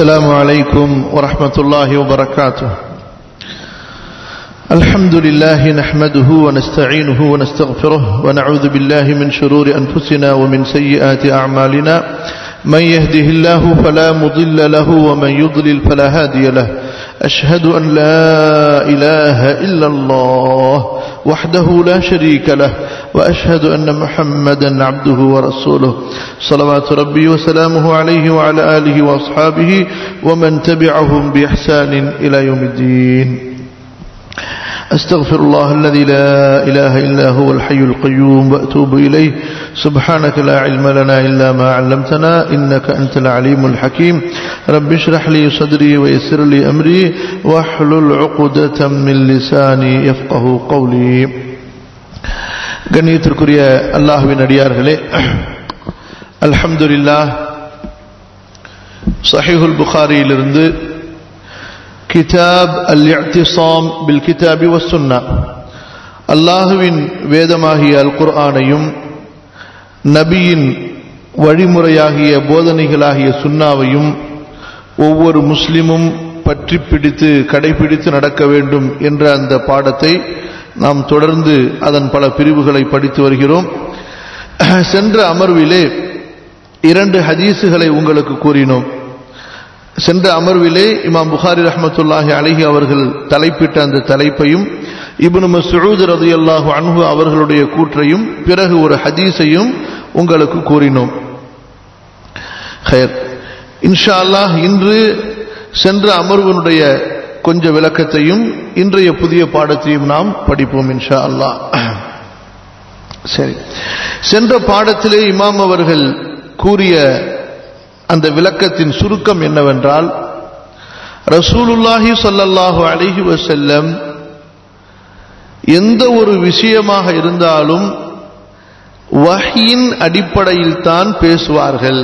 السلام عليكم ورحمة الله وبركاته الحمد لله نحمده ونستعينه ونستغفره ونعوذ بالله من شرور أنفسنا ومن سيئات أعمالنا من يهده الله فلا مضل له ومن يضلل فلا هادي له أشهد أن لا إله إلا الله وحده لا شريك له وأشهد أن محمدا عبده ورسوله صلوات ربي وسلامه عليه وعلى آله وأصحابه ومن تبعهم بإحسان إلى يوم الدين أستغفر الله الذي لا إله إلا هو الحي القيوم وأتوب إليه سبحانك لا علم لنا إلا ما علمتنا إنك أنت العليم الحكيم رب اشرح لي صدري ويسر لي أمري واحلل عقدة من لساني يفقه قولي கண்ணியத்திற்குரிய அல்லாஹுவின் அடியார்களே அல்ஹம்துலில்லாஹ் சஹீஹுல் புகாரியிலிருந்து கிதாப் அல் இஅ்திஸாம் பில் கிதாபி வஸ்ஸுன்னா அல்லாஹுவின் வேதமாகிய அல் குர்ஆனையும் நபியின் வழிமுறையாகிய போதனைகளாகிய சுன்னாவையும் ஒவ்வொரு முஸ்லிமும் பற்றி பிடித்து கடைபிடித்து நடக்க வேண்டும் என்ற அந்த பாடத்தை நாம் தொடர்ந்து அதன் பல பிரிவுகளை படித்து வருகிறோம் சென்ற அமர்விலே இரண்டு ஹதீசுகளை உங்களுக்கு கூறினோம் சென்ற அமர்விலே இமாம் புகாரி ரஹமத்துல்லாஹி அலிஹி அவர்கள் தலைப்பிட்ட அந்த தலைப்பையும் இப்னு மசூத் ரதியல்லாஹு அன்ஹு அவர்களுடைய கூற்றையும் பிறகு ஒரு ஹதீஸையும் உங்களுக்கு கூறினோம் ஹயர் இன்ஷா அல்லாஹ் இன்று சென்ற அமர்வினுடைய கொஞ்ச விளக்கத்தையும் இன்றைய புதிய பாடத்தையும் நாம் படிப்போம் இன்ஷா அல்லாஹ் சரி சென்ற பாடத்திலே இமாம் அவர்கள் கூறிய அந்த விளக்கத்தின் சுருக்கம் என்னவென்றால் ரசூலுல்லாஹி சொல்லல்லாஹு அலிஹி வசல்லம் எந்த ஒரு விஷயமாக இருந்தாலும் வஹியின் அடிப்படையில் தான் பேசுவார்கள்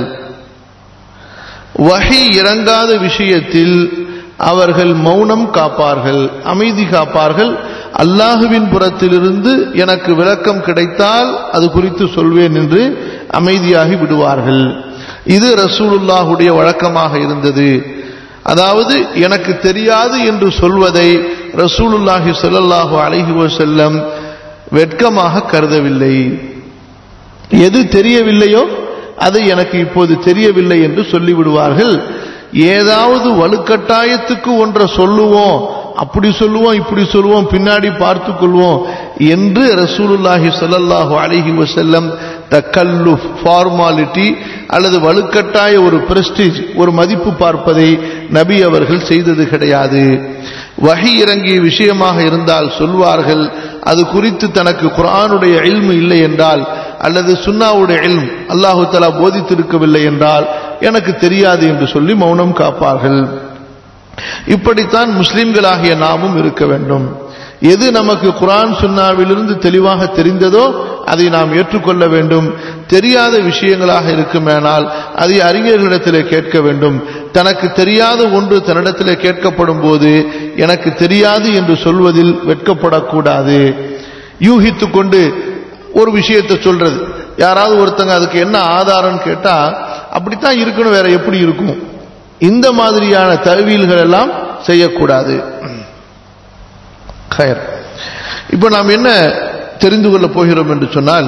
வஹி இறங்காத விஷயத்தில் அவர்கள் மௌனம் காப்பார்கள் அமைதி காப்பார்கள் அல்லாஹுவின் புறத்திலிருந்து எனக்கு விளக்கம் கிடைத்தால் அது குறித்து சொல்வேன் என்று அமைதியாகி விடுவார்கள் இது ரசூலுல்லாஹுடைய வழக்கமாக இருந்தது அதாவது எனக்கு தெரியாது என்று சொல்வதை ரசூலுல்லாஹி சொல்லல்லாஹு அழகி செல்லம் வெட்கமாக கருதவில்லை எது தெரியவில்லையோ அது எனக்கு இப்போது தெரியவில்லை என்று சொல்லிவிடுவார்கள் ஏதாவது வலுக்கட்டாயத்துக்கு ஒன்றை சொல்லுவோம் அப்படி சொல்லுவோம் இப்படி சொல்லுவோம் பின்னாடி பார்த்து கொள்வோம் என்று ரசூலுல்லாஹி சொல்லல்லாஹு அலிஹி வசல்லம் தக்கல்லு ஃபார்மாலிட்டி அல்லது வலுக்கட்டாய ஒரு பிரஸ்டீஜ் ஒரு மதிப்பு பார்ப்பதை நபி அவர்கள் செய்தது கிடையாது வகை இறங்கிய விஷயமாக இருந்தால் சொல்வார்கள் அது குறித்து தனக்கு குரானுடைய இல்மு இல்லை என்றால் அல்லது சுன்னாவுடைய இல்ம் அல்லாஹு தலா போதித்திருக்கவில்லை என்றால் எனக்கு தெரியாது என்று சொல்லி மௌனம் காப்பார்கள் இப்படித்தான் முஸ்லிம்களாகிய நாமும் இருக்க வேண்டும் எது நமக்கு குரான் சுன்னாவிலிருந்து தெளிவாக தெரிந்ததோ அதை நாம் ஏற்றுக்கொள்ள வேண்டும் தெரியாத விஷயங்களாக இருக்குமேனால் அதை அறிஞர்களிடத்திலே கேட்க வேண்டும் தனக்கு தெரியாத ஒன்று தன்னிடத்திலே கேட்கப்படும் போது எனக்கு தெரியாது என்று சொல்வதில் வெட்கப்படக்கூடாது யூகித்து கொண்டு ஒரு விஷயத்தை சொல்றது யாராவது ஒருத்தங்க அதுக்கு என்ன ஆதாரம் கேட்டா அப்படித்தான் இருக்கணும் வேற எப்படி இருக்கும் இந்த மாதிரியான தழுவியல்கள் எல்லாம் செய்யக்கூடாது கயர் இப்போ நாம் என்ன தெரிந்து கொள்ள போகிறோம் என்று சொன்னால்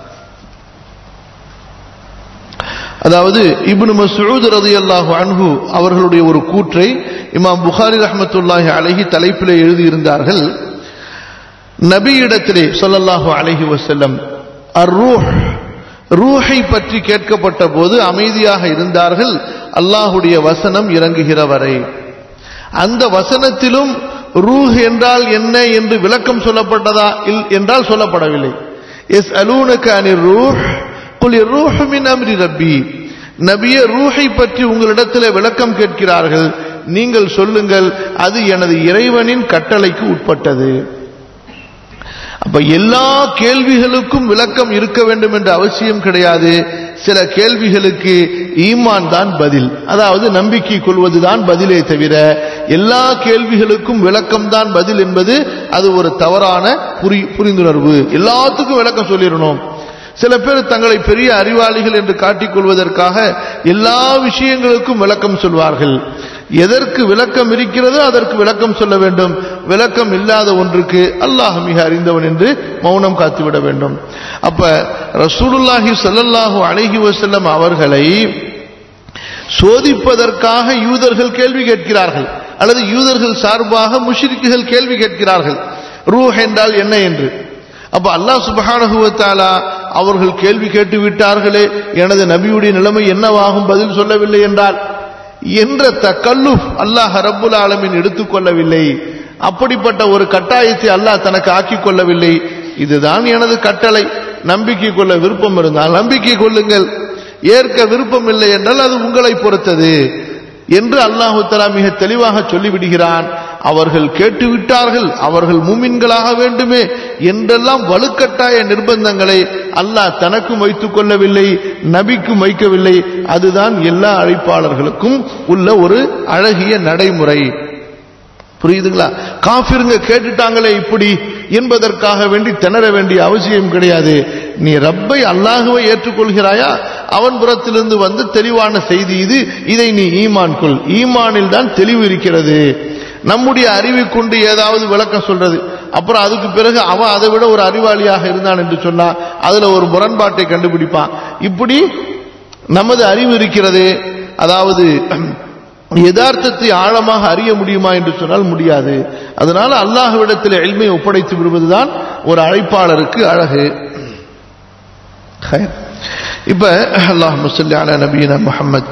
அதாவது இப்னு மசூத் ரதி அல்லாஹு அன்ஹு அவர்களுடைய ஒரு கூற்றை இமாம் புகாரி ரஹமத்துல்லாஹி அழகி தலைப்பிலே எழுதியிருந்தார்கள் நபியிடத்திலே சொல்லல்லாஹு அழகி வசல்லம் அர்ரூஹ் ரூஹை பற்றி கேட்கப்பட்ட போது அமைதியாக இருந்தார்கள் அல்லாஹுடைய வசனம் இறங்குகிற வரை அந்த வசனத்திலும் ரூஹ் என்றால் என்ன என்று விளக்கம் சொல்லப்பட்டதா என்றால் சொல்லப்படவில்லை எஸ் அலூனுக்கு அணி ரூஹ் குலி ரூஹுமின் அம்ரி ரப்பி நபிய ரூஹை பற்றி உங்களிடத்தில் விளக்கம் கேட்கிறார்கள் நீங்கள் சொல்லுங்கள் அது எனது இறைவனின் கட்டளைக்கு உட்பட்டது அப்ப எல்லா கேள்விகளுக்கும் விளக்கம் இருக்க வேண்டும் என்ற அவசியம் கிடையாது சில கேள்விகளுக்கு ஈமான் தான் பதில் அதாவது நம்பிக்கை கொள்வதுதான் பதிலே தவிர எல்லா கேள்விகளுக்கும் விளக்கம் தான் பதில் என்பது அது ஒரு தவறான புரி புரிந்துணர்வு எல்லாத்துக்கும் விளக்கம் சொல்லிடணும் சில பேர் தங்களை பெரிய அறிவாளிகள் என்று காட்டிக்கொள்வதற்காக எல்லா விஷயங்களுக்கும் விளக்கம் சொல்வார்கள் எதற்கு விளக்கம் இருக்கிறதோ அதற்கு விளக்கம் சொல்ல வேண்டும் விளக்கம் இல்லாத ஒன்றுக்கு அல்லாஹ் மிக அறிந்தவன் என்று மௌனம் காத்துவிட வேண்டும் அப்ப ரசூலுல்லாஹி ஸல்லல்லாஹு அலைஹி வஸல்லம் அவர்களை சோதிப்பதற்காக யூதர்கள் கேள்வி கேட்கிறார்கள் அல்லது யூதர்கள் சார்பாக முஷ்ரிக்குகள் கேள்வி கேட்கிறார்கள் ரூஹ் என்றால் என்ன என்று அப்ப அல்லாஹ் சுப்ஹானஹு வ தஆலா அவர்கள் கேள்வி கேட்டு விட்டார்களே எனது நபியுடைய நிலைமை என்னவாகும் பதில் சொல்லவில்லை என்றால் என்ற தக்கல்லுஃப் அல்லாஹ் ரப்புல் ஆலமீன் எடுத்துக்கொள்ளவில்லை அப்படிப்பட்ட ஒரு கட்டாயத்தை அல்லாஹ் தனக்கு ஆக்கிக் கொள்ளவில்லை இதுதான் எனது கட்டளை நம்பிக்கை கொள்ள விருப்பம் இருந்தால் நம்பிக்கை கொள்ளுங்கள் ஏற்க விருப்பம் இல்லை என்றால் அது உங்களை பொறுத்தது என்று அல்லாஹு தலா மிக தெளிவாக சொல்லிவிடுகிறான் அவர்கள் கேட்டுவிட்டார்கள் அவர்கள் மூமின்களாக வேண்டுமே என்றெல்லாம் வலுக்கட்டாய நிர்பந்தங்களை அல்லாஹ் தனக்கும் வைத்துக் கொள்ளவில்லை நபிக்கும் வைக்கவில்லை அதுதான் எல்லா அழைப்பாளர்களுக்கும் உள்ள ஒரு அழகிய நடைமுறை புரியுதுங்களா காபிருங்க கேட்டுட்டாங்களே இப்படி என்பதற்காக வேண்டி திணற வேண்டிய அவசியம் கிடையாது நீ ரப்பை அல்லாஹுவை ஏற்றுக்கொள்கிறாயா அவன் புறத்திலிருந்து வந்து தெளிவான செய்தி இது இதை நீ ஈமான் கொள் ஈமானில் தான் தெளிவு இருக்கிறது நம்முடைய அறிவை கொண்டு ஏதாவது விளக்கம் சொல்றது அப்புறம் அதுக்கு பிறகு அவன் அதை விட ஒரு அறிவாளியாக இருந்தான் என்று சொன்னா அதுல ஒரு முரண்பாட்டை கண்டுபிடிப்பான் இப்படி நமது அறிவு இருக்கிறது அதாவது யதார்த்தத்தை ஆழமாக அறிய முடியுமா என்று சொன்னால் முடியாது அதனால அல்லாஹ்விடத்தில் எல்மை ஒப்படைத்து விடுவதுதான் ஒரு அழைப்பாளருக்கு அழகு இப்ப அல்லாஹ் முசல்லி அலா நபீன முஹம்மத்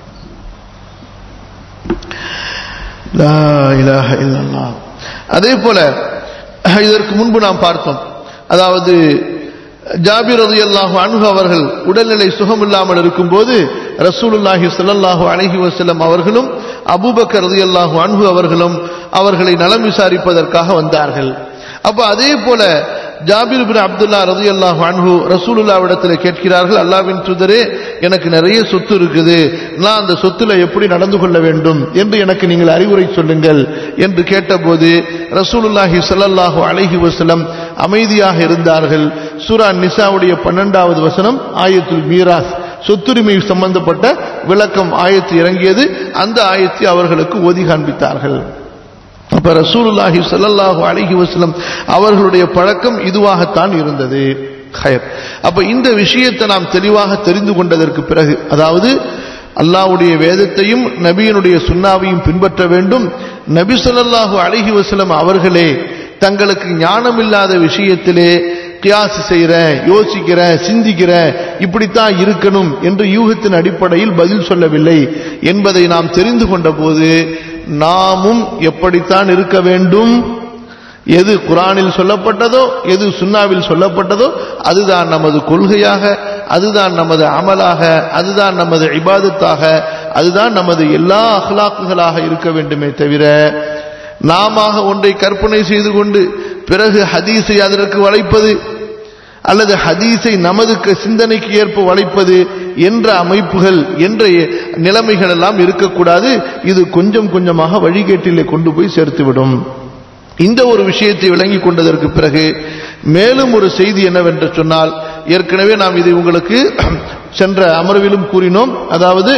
லா இலாஹ இல்லல்லாஹ் அதே போல இதற்கு முன்பு நாம் பார்த்தோம் அதாவது ஜாபிர் ரலியல்லாஹு அன்ஹு அவர்கள் உடல்நிலை சுகமில்லாமல் இருக்கும்போது ரசூலுல்லாஹி ஸல்லல்லாஹு அலைஹி வஸல்லம் அவர்களும் அபூபக்கர் ரலியல்லாஹு அன்ஹு அவர்களும் அவர்களை நலம் விசாரிப்பதற்காக வந்தார்கள் அப்ப அதே போல ஜாபிர் பின் அப்துல்லா ரலியல்லாஹு அன்ஹு ரசூலுல்லாவிடத்தில் கேட்கிறார்கள் அல்லாஹ்வின் தூதரே எனக்கு நிறைய சொத்து இருக்குது நான் அந்த சொத்துல எப்படி நடந்து கொள்ள வேண்டும் என்று எனக்கு நீங்கள் அறிவுரை சொல்லுங்கள் என்று கேட்டபோது ரசூலுல்லாஹி ஸல்லல்லாஹு அலைஹி வஸல்லம் அமைதியாக இருந்தார்கள் சூரா நிசாவுடைய பன்னெண்டாவது வசனம் ஆயத்துல் மீராஸ் சொத்துரிமை சம்பந்தப்பட்ட விளக்கம் ஆயத்து இறங்கியது அந்த ஆயத்தை அவர்களுக்கு ஓதி காண்பித்தார்கள் அப்ப ரசூலுல்லாஹி ஸல்லல்லாஹு அலைஹி வஸல்லம் அவர்களுடைய பழக்கம் இதுவாகத்தான் இருந்தது ஹயர் அப்ப இந்த விஷயத்தை நாம் தெளிவாக தெரிந்து கொண்டதற்கு பிறகு அதாவது அல்லாஹ்வுடைய வேதத்தையும் நபியினுடைய சுன்னாவையும் பின்பற்ற வேண்டும் நபி ஸல்லல்லாஹு அலைஹி வஸல்லம் அவர்களே தங்களுக்கு ஞானம் இல்லாத விஷயத்திலே கியாஸ் செய்கிறேன் யோசிக்கிறேன் சிந்திக்கிறேன் இப்படித்தான் இருக்கணும் என்று யூகத்தின் அடிப்படையில் பதில் சொல்லவில்லை என்பதை நாம் தெரிந்து கொண்ட போது நாமும் எப்படித்தான் இருக்க வேண்டும் எது குரானில் சொல்லப்பட்டதோ எது சுன்னாவில் சொல்லப்பட்டதோ அதுதான் நமது கொள்கையாக அதுதான் நமது அமலாக அதுதான் நமது இபாதத்தாக அதுதான் நமது எல்லா அஹ்லாக்குகளாக இருக்க வேண்டுமே தவிர நாம ஒன்றை கற்பனை செய்து கொண்டு பிறகு ஹதீஸை அதற்கு வளைப்பது அல்லது ஹதீஸை நமது சிந்தனைக்கு ஏற்ப வளைப்பது என்ற அமைப்புகள் என்ற நிலைமைகள் எல்லாம் இருக்கக்கூடாது இது கொஞ்சம் கொஞ்சமாக வழிகேட்டிலே கொண்டு போய் சேர்த்துவிடும் இந்த ஒரு விஷயத்தை விளங்கி கொண்டதற்கு பிறகு மேலும் ஒரு செய்தி என்னவென்று சொன்னால் ஏற்கனவே நாம் இதை உங்களுக்கு சென்ற அமர்விலும் கூறினோம் அதாவது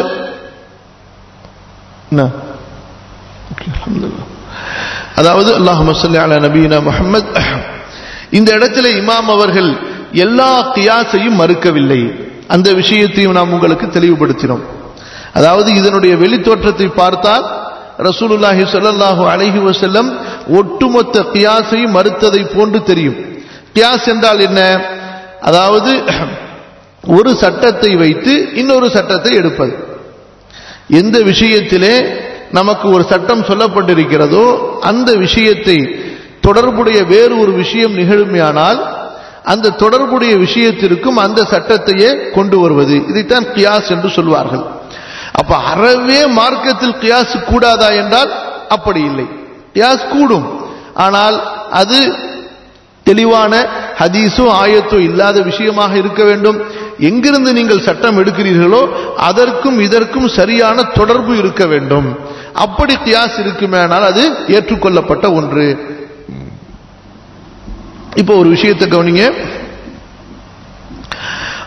அதாவது அல்லாஹ் அலா நபீனா முஹம்மத் இந்த இடத்துல இமாம் அவர்கள் எல்லா கியாசையும் மறுக்கவில்லை அந்த விஷயத்தையும் நாம் உங்களுக்கு தெளிவுபடுத்தினோம் அதாவது இதனுடைய வெளித்தோற்றத்தை பார்த்தால் ரசூலுல்லாஹி சொல்லல்லாஹு அலைஹி வசல்லம் ஒட்டுமொத்த கியாசையும் மறுத்ததை போன்று தெரியும் கியாஸ் என்றால் என்ன அதாவது ஒரு சட்டத்தை வைத்து இன்னொரு சட்டத்தை எடுப்பது எந்த விஷயத்திலே நமக்கு ஒரு சட்டம் சொல்லப்பட்டிருக்கிறதோ அந்த விஷயத்தை தொடர்புடைய வேறு ஒரு விஷயம் நிகழுமையானால் அந்த தொடர்புடைய விஷயத்திற்கும் அந்த சட்டத்தையே கொண்டு வருவது இதைத்தான் கியாஸ் என்று சொல்வார்கள் அப்ப அறவே மார்க்கத்தில் கியாஸ் கூடாதா என்றால் அப்படி இல்லை கியாஸ் கூடும் ஆனால் அது தெளிவான ஹதீஸோ ஆயத்தோ இல்லாத விஷயமாக இருக்க வேண்டும் எங்கிருந்து நீங்கள் சட்டம் எடுக்கிறீர்களோ அதற்கும் இதற்கும் சரியான தொடர்பு இருக்க வேண்டும் அப்படி கியாஸ் இருக்குமேனால் அது ஏற்றுக்கொள்ளப்பட்ட ஒன்று இப்போ ஒரு விஷயத்தை கவனிங்க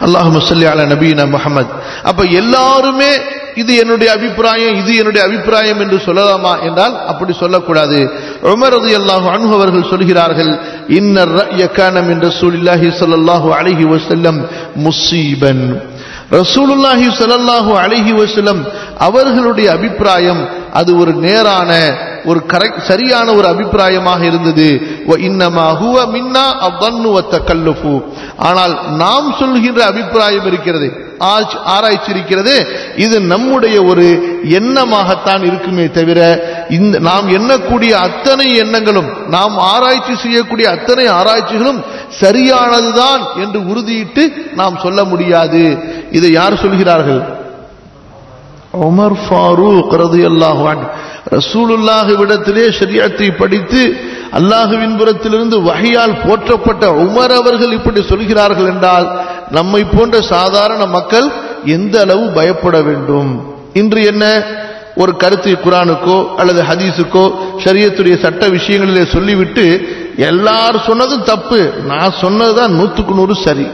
அல்லாஹு சொல்லி அல நபீன முகமது அப்ப எல்லாருமே இது என்னுடைய அபிப்பிராயம் இது என்னுடைய அபிப்பிராயம் என்று சொல்லலாமா என்றால் அப்படி சொல்லக்கூடாது உமர் ரதி அல்லாஹு அன்ஹு அவர்கள் சொல்கிறார்கள் இன்னர் ரயக்கானம் என்ற சூலில்லாஹி ஸல்லல்லாஹு அலைஹி வஸல்லம் முசீபன் ரசூலுல்லாஹி ஸல்லல்லாஹு அலைஹி வஸல்லம் அவர்களுடைய அபிப்பிராயம் அது ஒரு நேரான ஒரு கரெக்ட் சரியான ஒரு அபிப்பிராயமாக இருந்தது வ இன்னமா ஹுவ மின்னா அவ்வன்னு தக்கல்லுஃபு ஆனால் நாம் சொல்கின்ற அபிப்பிராயம் இருக்கிறது ஆச்- ஆராய்ச்சி இருக்கிறது இது நம்முடைய ஒரு எண்ணமாகத்தான் இருக்குமே தவிர இந்த நாம் எண்ணக்கூடிய அத்தனை எண்ணங்களும் நாம் ஆராய்ச்சி செய்யக்கூடிய அத்தனை ஆராய்ச்சிகளும் சரியானதுதான் என்று உறுதியிட்டு நாம் சொல்ல முடியாது இதை யார் சொல்கிறார்கள் உமர் ஃபாரூக் ரலியல்லாஹு அன்ஹு ரசூலுல்லாஹ்விடத்திலே ஷரியத்தை படித்து அல்லாஹுவின் புறத்திலிருந்து வகையால் போற்றப்பட்ட உமர் அவர்கள் இப்படி சொல்கிறார்கள் என்றால் நம்மை போன்ற சாதாரண மக்கள் எந்த அளவு பயப்பட வேண்டும் இன்று என்ன ஒரு கருத்து குரானுக்கோ அல்லது ஹதீஸுக்கோ ஷரியத்துடைய சட்ட விஷயங்களிலே சொல்லிவிட்டு எல்லாரும் சொன்னதும் தப்பு நான் சொன்னதுதான் நூற்றுக்கு நூறு சரி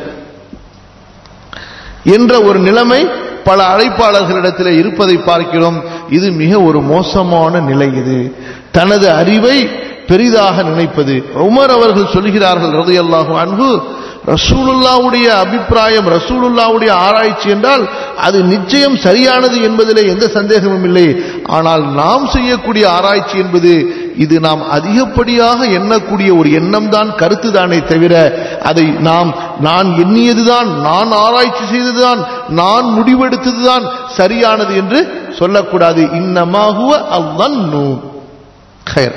என்ற ஒரு நிலைமை பல அழைப்பாளர்களிடத்தில் இருப்பதை பார்க்கிறோம் இது மிக ஒரு மோசமான நிலை இது தனது அறிவை பெரிதாக நினைப்பது உமர் அவர்கள் சொல்கிறார்கள் ரதையல்லாஹு அன்பு ரசூலுல்லாவுடைய அபிப்பிராயம் ரசூலுல்லாவுடைய ஆராய்ச்சி என்றால் அது நிச்சயம் சரியானது என்பதிலே எந்த சந்தேகமும் இல்லை ஆனால் நாம் செய்யக்கூடிய ஆராய்ச்சி என்பது இது நாம் அதிகப்படியாக எண்ணக்கூடிய ஒரு எண்ணம் தான் கருத்து தானே தவிர அதை நாம் நான் எண்ணியதுதான் நான் ஆராய்ச்சி செய்ததுதான் நான் முடிவெடுத்ததுதான் சரியானது என்று சொல்லக்கூடாது இன்னமாகுவ அவ்வன்னு خير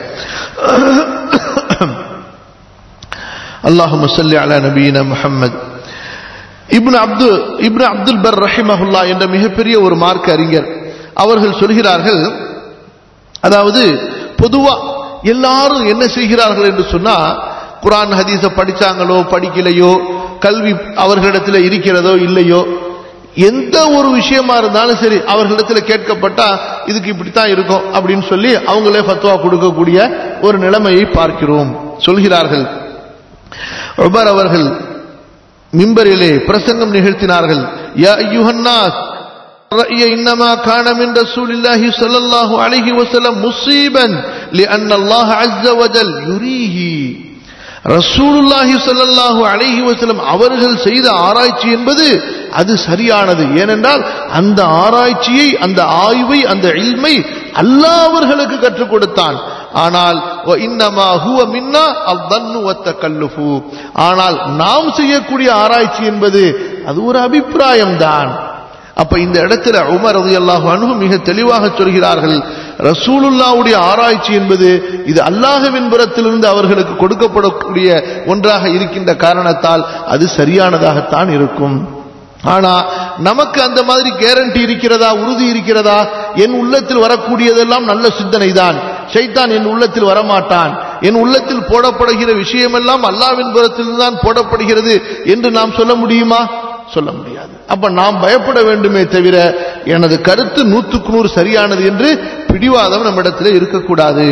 اللهم صل على نبينا محمد இப்னு அப்து இப்னு அப்துல் பர் ரஹிமஹுல்லா என்ற மிகப்பெரிய ஒரு மார்க்க அறிஞர் அவர்கள் சொல்கிறார்கள் அதாவது பொதுவா எல்லாரும் என்ன செய்கிறார்கள் என்று சொன்னா குரான் ஹதீஸ படிச்சாங்களோ படிக்கலையோ கல்வி அவர்களிடத்தில் இருக்கிறதோ இல்லையோ எந்த ஒரு விஷயமா இருந்தாலும் சரி அவர்களிடத்தில் கேட்கப்பட்டா இதுக்கு இப்படித்தான் இருக்கும் அப்படின்னு சொல்லி அவங்களே ஃபத்வா கொடுக்கக்கூடிய ஒரு நிலைமையை பார்க்கிறோம் சொல்கிறார்கள் உபர் அவர்கள் மிம்பரிலே பிரசங்கம் நிகழ்த்தினார்கள் யா ஐயுஹன்னாஸ் الرأي إنما كان من رسول الله صلى الله عليه وسلم مصيبا لأن الله عز وجل يريه ரசூலுல்லாஹி ஸல்லல்லாஹு அலைஹி வஸல்லம் அவர்கள் செய்த ஆராய்ச்சி என்பது அது சரியானது ஏனென்றால் அந்த ஆராய்ச்சியை அந்த ஆய்வை அந்த இல்மை அல்லாஹ் அவர்களுக்கு கற்றுக் கொடுத்தான் ஆனால் வ இன்னமா ஹுவ மின்னா அவ்வன்னு வத்தக்கல்லுஃபு ஆனால் நாம் செய்யக்கூடிய ஆராய்ச்சி என்பது அது ஒரு அபிப்பிராயம் தான் அப்ப இந்த இடத்துல உமர் ரலியல்லாஹு அன்ஹு மிக தெளிவாக சொல்கிறார்கள் ரசூலுல்லாவுடைய ஆராய்ச்சி என்பது இது அல்லாஹ்வின் புறத்திலிருந்து அவர்களுக்கு கொடுக்கப்படக்கூடிய ஒன்றாக இருக்கின்ற காரணத்தால் அது சரியானதாகத்தான் இருக்கும் ஆனா நமக்கு அந்த மாதிரி கேரண்டி இருக்கிறதா உறுதி இருக்கிறதா என் உள்ளத்தில் வரக்கூடியதெல்லாம் நல்ல சிந்தனை தான் ஷைத்தான் என் உள்ளத்தில் வரமாட்டான் என் உள்ளத்தில் போடப்படுகிற விஷயமெல்லாம் அல்லாவின் புறத்தில் தான் போடப்படுகிறது என்று நாம் சொல்ல முடியுமா சொல்ல முடியாது அப்ப நாம் பயப்பட வேண்டுமே தவிர எனது கருத்து நூற்றுக்கு நூறு சரியானது என்று பிடிவாதம் நம்மிடத்தில் இருக்கக்கூடாது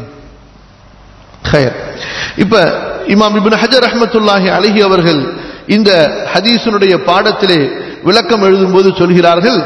ஹயர். இப்ப இமாம் இப்னு ஹஜர் ரஹ்மத்துல்லாஹி அலைஹி அவர்கள் இந்த ஹதீஸினுடைய பாடத்திலே விளக்கம் எழுதும்போது சொல்கிறார்கள்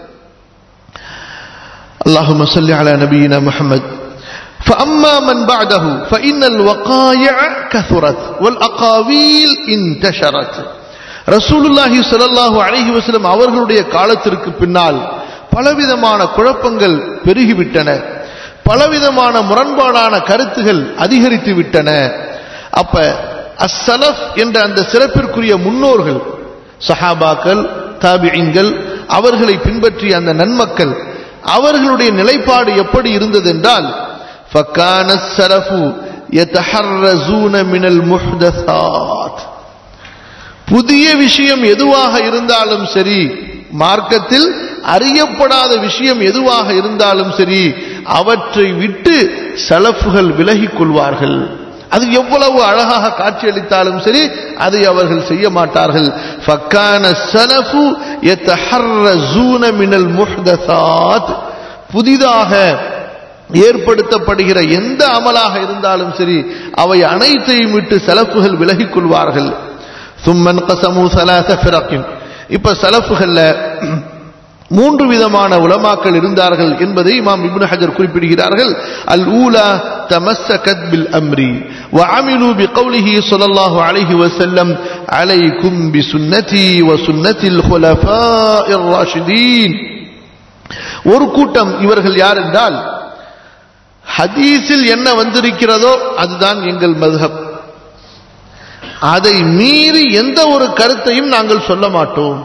اللهم صل على نبينا محمد فأما من بعده فإن الوقائع كثرت والأقاويل انتشرت ரசூலுல்லாஹி ஸல்லல்லாஹு அலைஹி வஸல்லம் அவர்களுடைய காலத்திற்கு பின்னால் பலவிதமான குழப்பங்கள் பெருகிவிட்டன பலவிதமான முரண்பாடான கருத்துகள் அதிகரித்து விட்டன அப்ப அஸ்ஸலஃப் என்ற அந்த சிறப்பிற்குரிய முன்னோர்கள் சஹாபாக்கள் தாபியின்கள் அவர்களை பின்பற்றிய அந்த நன்மக்கள் அவர்களுடைய நிலைப்பாடு எப்படி இருந்தது என்றால் فَكَانَ السَّلَفُ يَتَحَرَّزُونَ مِنَ الْمُحْدَثَاتِ புதிய விஷயம் எதுவாக இருந்தாலும் சரி மார்க்கத்தில் அறியப்படாத விஷயம் எதுவாக இருந்தாலும் சரி அவற்றை விட்டு சலஃபுகள் விலகிக் கொள்வார்கள் அது எவ்வளவு அழகாக காட்சியளித்தாலும் சரி அதை அவர்கள் செய்ய மாட்டார்கள் ஃபக்கான சலஃபு யத்தஹர்ரஸூன மினல் முஹ்தஸாத் புதிதாக ஏற்படுத்தப்படுகிற எந்த அமலாக இருந்தாலும் சரி அவை அனைத்தையும் விட்டு சலஃபுகள் விலகிக் கொள்வார்கள் ثم انقسموا ثلاث فرق இப்ப சலஃபுகள்ல மூன்று விதமான உலமாக்கள் இருந்தார்கள் என்பதை இமாம் இப்னு ஹஜர் குறிப்பிடுகிறார்கள் அல் ஊலா தமஸ்ஸகத் பில் அம்ரி وعملوا بقوله صلى الله عليه وسلم عليكم بسنتي وسنة الخلفاء الراشدين ஒரு கூட்டம் இவர்கள் யார் என்றால் ஹதீஸில் என்ன வந்திருக்கிறதோ அதுதான் எங்கள் மதுஹப் அதை மீறி எந்த ஒரு கருத்தையும் நாங்கள் சொல்ல மாட்டோம்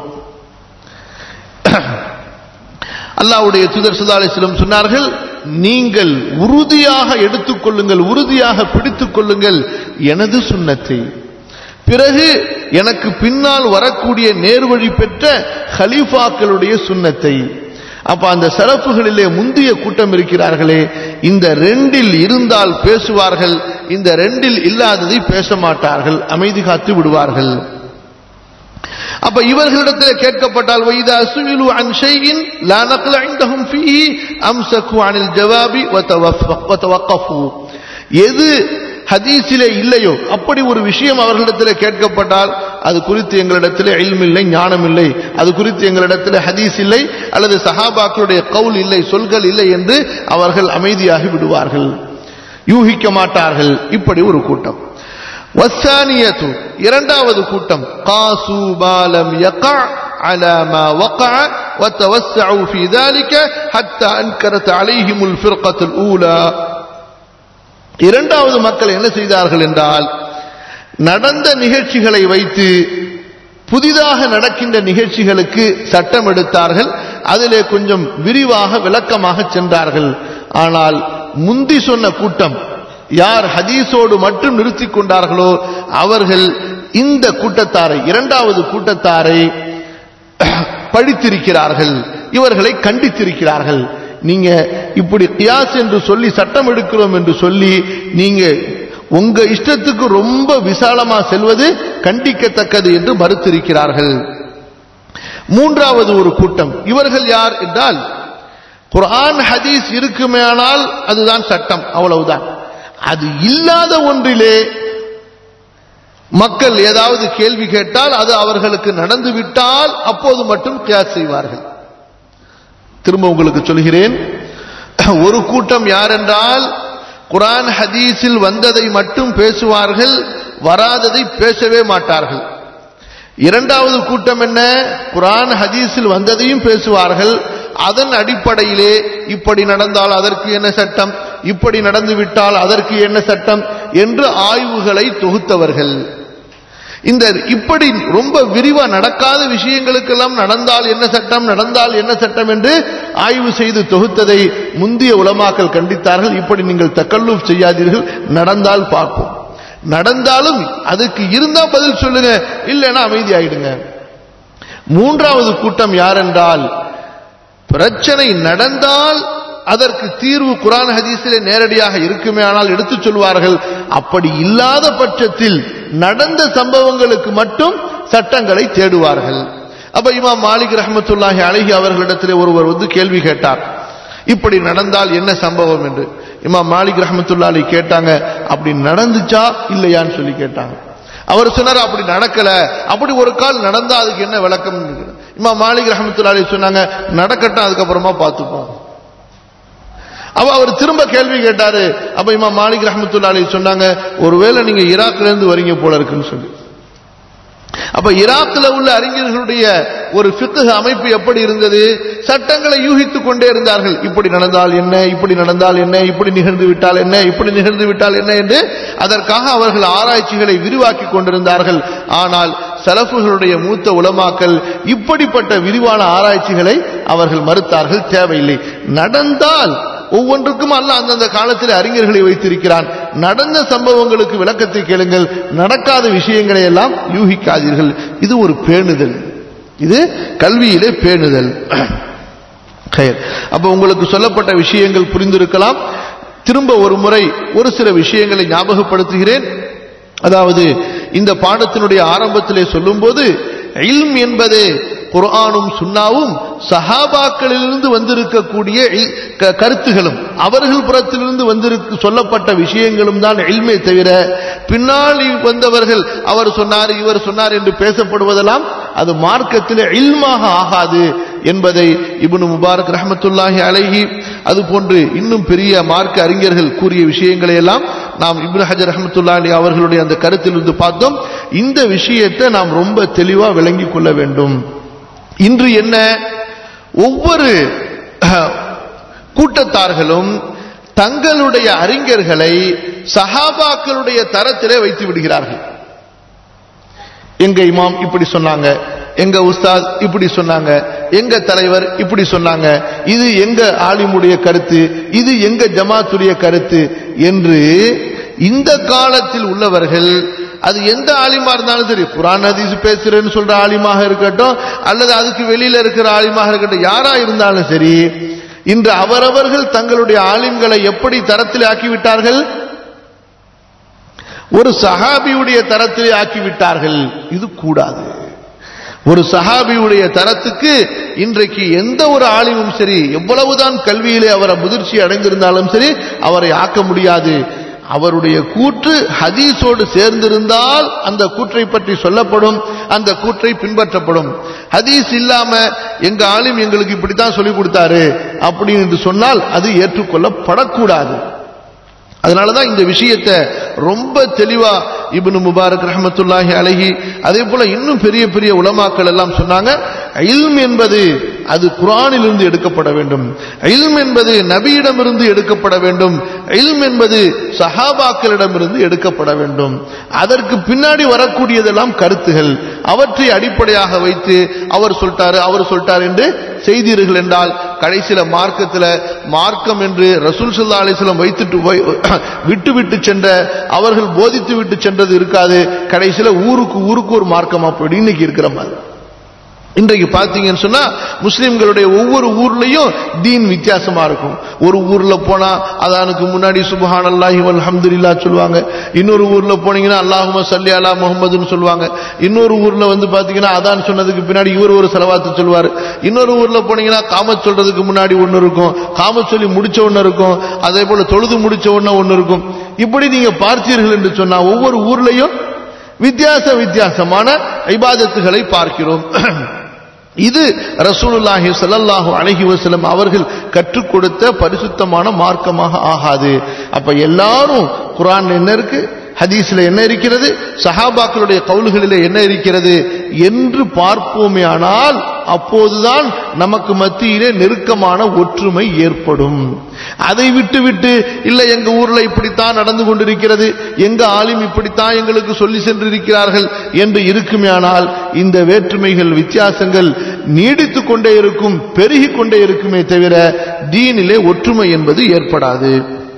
அல்லாவுடைய தூதர் சுல்லா அலிஸ்லம் சொன்னார்கள் நீங்கள் உறுதியாக எடுத்துக்கொள்ளுங்கள் உறுதியாக பிடித்துக் கொள்ளுங்கள் எனது சுண்ணத்தை பிறகு எனக்கு பின்னால் வரக்கூடிய நேர்வழி பெற்ற ஹலீஃபாக்களுடைய சுண்ணத்தை அப்ப அந்த சிறப்புகளிலே முந்திய கூட்டம் இருக்கிறார்களே இந்த ரெண்டில் இருந்தால் பேசுவார்கள் இந்த ரெண்டில் இல்லாததை பேச மாட்டார்கள் அமைதி காத்து விடுவார்கள் அப்ப இவர்களிடத்தில் கேட்கப்பட்டால் வைதா சுயிலு அன் ஷைஇன் லா நக்ல இந்தஹும் ஃபீஹி அம்சகு அனில் ஜவாபி வதவக்கஃபு எது ஹதீஸிலே இல்லையோ அப்படி ஒரு விஷயம் அவர்களிடத்தில் கேட்கப்பட்டால் அது குறித்து எங்களிடத்தில் இல்ம் இல்லை ஞானம் இல்லை அது குறித்து எங்களிடத்தில் ஹதீஸ் இல்லை அல்லது சஹாபாக்களுடைய கவுல் இல்லை சொல்கள் இல்லை என்று அவர்கள் அமைதியாகி விடுவார்கள் யூகிக்க மாட்டார்கள் இப்படி ஒரு கூட்டம் வசானியத்து இரண்டாவது கூட்டம் காசு பாலம் யகா على ما وقع وتوسعوا في ذلك حتى أنكرت عليهم الفرقة الأولى இரண்டாவது மக்கள் என்ன செய்தார்கள் என்றால் நடந்த நிகழ்ச்சிகளை வைத்து புதிதாக நடக்கின்ற நிகழ்ச்சிகளுக்கு சட்டம் எடுத்தார்கள் அதிலே கொஞ்சம் விரிவாக விளக்கமாக சென்றார்கள் ஆனால் முந்தி சொன்ன கூட்டம் யார் ஹதீஸோடு மட்டும் நிறுத்தி கொண்டார்களோ அவர்கள் இந்த கூட்டத்தாரை இரண்டாவது கூட்டத்தாரை படித்திருக்கிறார்கள் இவர்களை கண்டித்திருக்கிறார்கள் நீங்க இப்படி கியாஸ் என்று சொல்லி சட்டம் எடுக்கிறோம் என்று சொல்லி நீங்க உங்க இஷ்டத்துக்கு ரொம்ப விசாலமா செல்வது கண்டிக்கத்தக்கது என்று மறுத்திருக்கிறார்கள் மூன்றாவது ஒரு கூட்டம் இவர்கள் யார் என்றால் குர்ஆன் ஹதீஸ் இருக்குமேயானால் அதுதான் சட்டம் அவ்வளவுதான் அது இல்லாத ஒன்றிலே மக்கள் ஏதாவது கேள்வி கேட்டால் அது அவர்களுக்கு நடந்து விட்டால் அப்போது மட்டும் கியாஸ் செய்வார்கள் திரும்ப உங்களுக்கு சொல்கிறேன் ஒரு கூட்டம் யார் என்றால் குரான் ஹதீஸில் வந்ததை மட்டும் பேசுவார்கள் வராததை பேசவே மாட்டார்கள் இரண்டாவது கூட்டம் என்ன குரான் ஹதீஸில் வந்ததையும் பேசுவார்கள் அதன் அடிப்படையிலே இப்படி நடந்தால் அதற்கு என்ன சட்டம் இப்படி நடந்து விட்டால் அதற்கு என்ன சட்டம் என்று ஆய்வுகளை தொகுத்தவர்கள் இந்த இப்படி ரொம்ப விரிவா நடக்காத விஷயங்களுக்கெல்லாம் நடந்தால் என்ன சட்டம் நடந்தால் என்ன சட்டம் என்று ஆய்வு செய்து தொகுத்ததை முந்திய உலமாக்கல் கண்டித்தார்கள் இப்படி நீங்கள் தக்கல்லூப் செய்யாதீர்கள் நடந்தால் பார்ப்போம் நடந்தாலும் அதுக்கு இருந்தா பதில் சொல்லுங்க இல்லைன்னா அமைதி ஆயிடுங்க மூன்றாவது கூட்டம் யார் என்றால் பிரச்சனை நடந்தால் அதற்கு தீர்வு குரான் ஹதீஸிலே நேரடியாக இருக்குமே ஆனால் எடுத்துச் சொல்வார்கள் அப்படி இல்லாத பட்சத்தில் நடந்த சம்பவங்களுக்கு மட்டும் சட்டங்களை தேடுவார்கள் அப்ப இமாம் மாலிக் ரஹமத்துல்லாஹி அழகி அவர்களிடத்திலே ஒருவர் வந்து கேள்வி கேட்டார் இப்படி நடந்தால் என்ன சம்பவம் என்று இமாம் மாலிக் ரஹமத்துல்லா அலி கேட்டாங்க அப்படி நடந்துச்சா இல்லையான்னு சொல்லி கேட்டாங்க அவர் சொன்னார் அப்படி நடக்கல அப்படி ஒரு கால் நடந்தா அதுக்கு என்ன விளக்கம் இமாம் மாலிக் ரஹமத்துல்லா அலி சொன்னாங்க நடக்கட்டும் அதுக்கப்புறமா பார்த்துப்போம் அப்ப அவர் திரும்ப கேள்வி கேட்டாரு அப்ப இமா மாலிக் ரஹமத்துல்லா அலி சொன்னாங்க ஒருவேளை நீங்க ஈராக்ல இருந்து வரீங்க போல இருக்குன்னு சொல்லி அப்ப ஈராக்ல உள்ள அறிஞர்களுடைய ஒரு ஃபிக்கு அமைப்பு எப்படி இருந்தது சட்டங்களை யூகித்துக் கொண்டே இருந்தார்கள் இப்படி நடந்தால் என்ன இப்படி நடந்தால் என்ன இப்படி நிகழ்ந்து விட்டால் என்ன இப்படி நிகழ்ந்து விட்டால் என்ன என்று அதற்காக அவர்கள் ஆராய்ச்சிகளை விரிவாக்கி கொண்டிருந்தார்கள் ஆனால் சலஃபுகளுடைய மூத்த உலமாக்கல் இப்படிப்பட்ட விரிவான ஆராய்ச்சிகளை அவர்கள் மறுத்தார்கள் தேவையில்லை நடந்தால் ஒவ்வொன்றுக்கும் அல்ல அந்தந்த காலத்தில் அறிஞர்களை வைத்திருக்கிறான் நடந்த சம்பவங்களுக்கு விளக்கத்தை கேளுங்கள் நடக்காத விஷயங்களை எல்லாம் யூகிக்காதீர்கள் இது ஒரு பேணுதல் இது கல்வியிலே பேணுதல் அப்ப உங்களுக்கு சொல்லப்பட்ட விஷயங்கள் புரிந்திருக்கலாம் திரும்ப ஒரு முறை ஒரு சில விஷயங்களை ஞாபகப்படுத்துகிறேன் அதாவது இந்த பாடத்தினுடைய ஆரம்பத்திலே சொல்லும்போது இல்ம் என்பது குர்ஆனும் சுன்னாவும் சஹாபாக்களிலிருந்து வந்திருக்கக்கூடிய கருத்துகளும் அவர்கள் புறத்திலிருந்து வந்திருக்கு சொல்லப்பட்ட விஷயங்களும் தான் இல்மே தவிர பின்னால் வந்தவர்கள் அவர் சொன்னார் இவர் சொன்னார் என்று பேசப்படுவதெல்லாம் அது மார்க்கத்தில் இல்மாக ஆகாது என்பதை இப்னு முபாரக் ரஹமத்துல்லாஹி அலைஹி அது போன்று இன்னும் பெரிய மார்க்க அறிஞர்கள் கூறிய விஷயங்களை எல்லாம் நாம் இப்னு ஹஜர் ரஹமத்துல்லாஹி அவர்களுடைய அந்த கருத்திலிருந்து பார்த்தோம் இந்த விஷயத்தை நாம் ரொம்ப தெளிவா விளங்கிக் கொள்ள வேண்டும் இன்று என்ன ஒவ்வொரு கூட்டத்தார்களும் தங்களுடைய அறிஞர்களை சஹாபாக்களுடைய தரத்திலே வைத்து விடுகிறார்கள் எங்க இமாம் இப்படி சொன்னாங்க எங்க உஸ்தாத் இப்படி சொன்னாங்க எங்க தலைவர் இப்படி சொன்னாங்க இது எங்க ஆலிமுடைய கருத்து இது எங்க ஜமாத்துடைய கருத்து என்று இந்த காலத்தில் உள்ளவர்கள் அது எந்த ஆலிமா இருந்தாலும் சரி குரான் ஹதீஸ் பேசுறேன்னு சொல்ற ஆலிமாக இருக்கட்டும் அல்லது அதுக்கு வெளியில இருக்கிற ஆலிமாக இருக்கட்டும் யாரா இருந்தாலும் சரி இன்று அவரவர்கள் தங்களுடைய ஆலிம்களை எப்படி தரத்தில் ஆக்கிவிட்டார்கள் ஒரு சஹாபியுடைய தரத்திலே ஆக்கிவிட்டார்கள் இது கூடாது ஒரு சஹாபியுடைய தரத்துக்கு இன்றைக்கு எந்த ஒரு ஆலிமும் சரி எவ்வளவுதான் கல்வியிலே அவரை முதிர்ச்சி அடைந்திருந்தாலும் சரி அவரை ஆக்க முடியாது அவருடைய கூற்று ஹதீஸோடு சேர்ந்திருந்தால் அந்த கூற்றை பற்றி சொல்லப்படும் அந்த கூற்றை பின்பற்றப்படும் ஹதீஸ் இல்லாம எங்க ஆலிம் எங்களுக்கு இப்படித்தான் சொல்லி கொடுத்தாரு அப்படின்னு சொன்னால் அது ஏற்றுக்கொள்ளப்படக்கூடாது அதனாலதான் இந்த விஷயத்தை ரொம்ப தெளிவா இப்னு முபாரக் ரஹமத்துல்லாஹி அழகி அதே போல இன்னும் பெரிய பெரிய உலமாக்கள் எல்லாம் சொன்னாங்க இல்ம் என்பது அது குரானிலிருந்து எடுக்கப்பட வேண்டும் இல்ம் என்பது நபியிடமிருந்து எடுக்கப்பட வேண்டும் இல்ம் என்பது சஹாபாக்களிடமிருந்து எடுக்கப்பட வேண்டும் அதற்கு பின்னாடி வரக்கூடியதெல்லாம் கருத்துகள் அவற்றை அடிப்படையாக வைத்து அவர் சொல்லிட்டாரு அவர் சொல்லிட்டார் என்று செய்தீர்கள் என்றால் கடைசியில மார்க்கத்தில் மார்க்கம் என்று ரசூல் சல்லா அலிஸ்லம் வைத்துட்டு போய் விட்டு விட்டு சென்ற அவர்கள் போதித்து விட்டு சென்றது இருக்காது கடைசியில ஊருக்கு ஊருக்கு ஒரு மார்க்கம் அப்படி இன்னைக்கு இருக்கிற மாதிரி இன்றைக்கு பார்த்தீங்கன்னு சொன்னா முஸ்லிம்களுடைய ஒவ்வொரு ஊர்லயும் தீன் வித்தியாசமா இருக்கும் ஒரு ஊர்ல போனா அதானுக்கு முன்னாடி சுபஹான் அல்லாஹி அல்ஹம்துலில்லா சொல்லுவாங்க இன்னொரு ஊர்ல போனீங்கன்னா அல்லாஹும சல்லி அலா முகமதுன்னு சொல்லுவாங்க இன்னொரு ஊர்ல வந்து பாத்தீங்கன்னா அதான் சொன்னதுக்கு பின்னாடி இவர் ஒரு செலவாத்து சொல்லுவாரு இன்னொரு ஊர்ல போனீங்கன்னா காமத் சொல்றதுக்கு முன்னாடி ஒன்னு இருக்கும் காமத் சொல்லி முடிச்ச ஒன்னு இருக்கும் அதே போல தொழுது முடிச்ச ஒன்னு ஒன்னு இருக்கும் இப்படி நீங்க பார்த்தீர்கள் என்று சொன்னா ஒவ்வொரு ஊர்லயும் வித்தியாச வித்தியாசமான ஐபாதத்துகளை பார்க்கிறோம் இது ரசூலுல்லாஹி ஸல்லல்லாஹு அலைஹி வஸல்லம் அவர்கள் கற்றுக் கொடுத்த பரிசுத்தமான மார்க்கமாக ஆகாது அப்ப எல்லாரும் குர்ஆன்ல என்ன இருக்கு ஹதீஸ்ல என்ன இருக்கிறது சஹாபாக்களுடைய கவுல்களிலே என்ன இருக்கிறது என்று பார்ப்போமே ஆனால் அப்போதுதான் நமக்கு மத்தியிலே நெருக்கமான ஒற்றுமை ஏற்படும் அதை விட்டு விட்டு இல்ல எங்க ஊர்ல இப்படித்தான் நடந்து கொண்டிருக்கிறது எங்க ஆலிம் இப்படித்தான் எங்களுக்கு சொல்லி சென்றிருக்கிறார்கள் என்று இருக்குமேயானால் இந்த வேற்றுமைகள் வித்தியாசங்கள் நீடித்துக் கொண்டே இருக்கும் பெருகிக் கொண்டே இருக்குமே தவிர தீனிலே ஒற்றுமை என்பது ஏற்படாது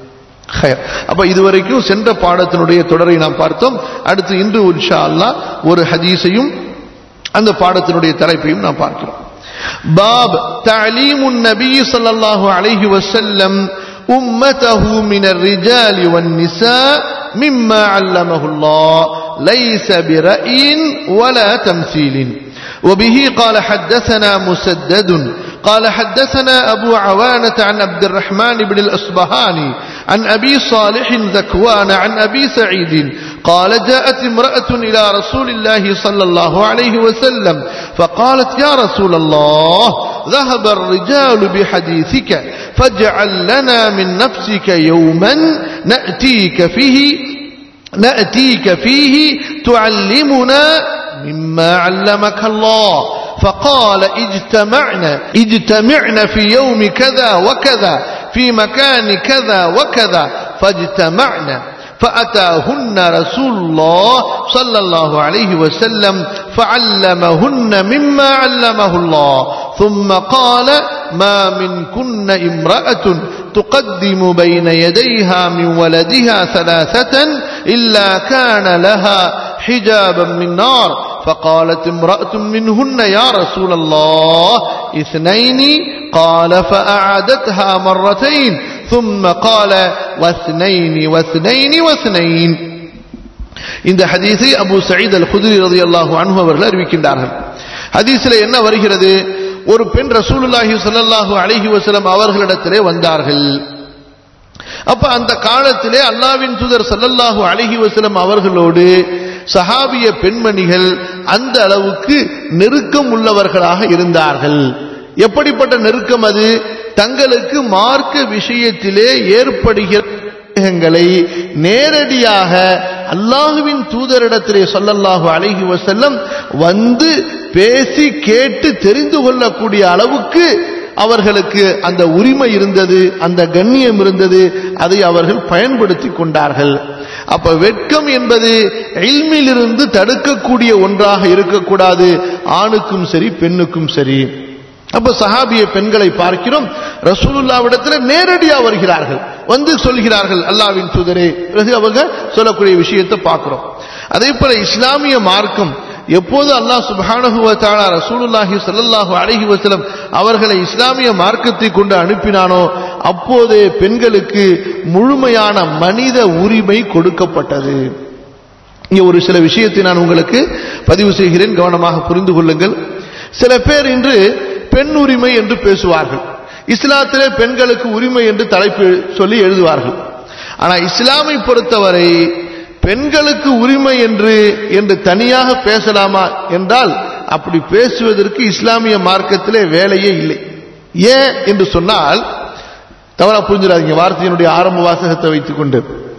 அப்ப இதுவரைக்கும் சென்ற பாடத்தினுடைய தொடரை நாம் பார்த்தோம் அடுத்து இன்று இன்ஷா அல்லாஹ் ஒரு ஹதீஸையும் அந்த பாடத்தினுடைய தலைப்பையும் நாம் பார்க்கிறோம் பாப் தலீமுன் நபி ஸல்லல்லாஹு அலைஹி வஸல்லம் أمته من الرجال والنساء مما علمه الله ليس برأي ولا تمثيل وبه قال حدثنا مسدد قال حدثنا أبو عوانة عن عبد الرحمن بن الأصبهاني عن أبي صالح ذكوان عن أبي سعيد قال جاءت امرأة إلى رسول الله صلى الله عليه وسلم فقالت يا رسول الله ذهب الرجال بحديثك فاجعل لنا من نفسك يوما نأتيك فيه نأتيك فيه تعلمنا مما علمك الله فقال اجتمعنا اجتمعنا في يوم كذا وكذا في مكان كذا وكذا فاجتمعنا فأتاهن رسول الله صلى الله عليه وسلم فعلمهن مما علمه الله ثم قال ما منكن امرأة تقدم بين يديها من ولدها ثلاثة إلا كان لها حجابا من نار فقالت امرأة منهن يا رسول الله اثنين قال فأعادتها مرتين ثم قال واثنين واثنين واثنين இந்த ஹதீஸை அபு சயீத் அல் குதிரி ரதி அல்லாஹு அன்ஹு அவர்கள் அறிவிக்கின்றார்கள் ஹதீஸில் என்ன வருகிறது ஒரு பெண் ரசூலுல்லாஹி ஸல்லல்லாஹு அலைஹி வஸல்லம் அவர்களிடத்திலே வந்தார்கள் அப்ப அந்த காலத்திலே அல்லாவின் தூதர் ஸல்லல்லாஹு அலைஹி வஸல்லம் அவர்களோடு சஹாபிய பெண்மணிகள் அந்த அளவுக்கு நெருக்கம் உள்ளவர்களாக இருந்தார்கள் எப்படிப்பட்ட நெருக்கம் அது தங்களுக்கு மார்க்க விஷயத்திலே ஏற்படுகிற சந்தேகங்களை நேரடியாக அல்லாஹுவின் தூதரிடத்திலே சொல்லல்லாஹு அலைஹி வஸல்லம் வந்து பேசி கேட்டு தெரிந்து கொள்ளக்கூடிய அளவுக்கு அவர்களுக்கு அந்த உரிமை இருந்தது அந்த கண்ணியம் இருந்தது அதை அவர்கள் பயன்படுத்தி கொண்டார்கள் அப்ப வெட்கம் என்பது இல்மிலிருந்து தடுக்கக்கூடிய ஒன்றாக இருக்கக்கூடாது ஆணுக்கும் சரி பெண்ணுக்கும் சரி அப்ப சஹாபிய பெண்களை பார்க்கிறோம் ரசூலுல்லாவிடத்தில் நேரடியா வருகிறார்கள் வந்து சொல்கிறார்கள் அல்லாவின் தூதரே பிறகு அவங்க சொல்லக்கூடிய விஷயத்தை பார்க்கிறோம் அதே போல இஸ்லாமிய மார்க்கம் எப்போது அல்லாஹ் சுப்ஹானஹு வ தஆலா ரசூலுல்லாஹி ஸல்லல்லாஹு அலைஹி வஸல்லம் அவர்களை இஸ்லாமிய மார்க்கத்தை கொண்டு அனுப்பினானோ அப்போதே பெண்களுக்கு முழுமையான மனித உரிமை கொடுக்கப்பட்டது இங்க ஒரு சில விஷயத்தை நான் உங்களுக்கு பதிவு செய்கிறேன் கவனமாக புரிந்து கொள்ளுங்கள் சில பேர் இன்று பெண் உரிமை என்று பேசுவார்கள் இஸ்லாத்திலே பெண்களுக்கு உரிமை என்று தலைப்பு சொல்லி எழுதுவார்கள் ஆனா இஸ்லாமை பொறுத்தவரை பெண்களுக்கு உரிமை என்று என்று தனியாக பேசலாமா என்றால் அப்படி பேசுவதற்கு இஸ்லாமிய மார்க்கத்திலே வேலையே இல்லை ஏன் என்று சொன்னால் தவறா புரிஞ்சிடாதீங்க வார்த்தையினுடைய ஆரம்ப வாசகத்தை வைத்துக் கொண்டு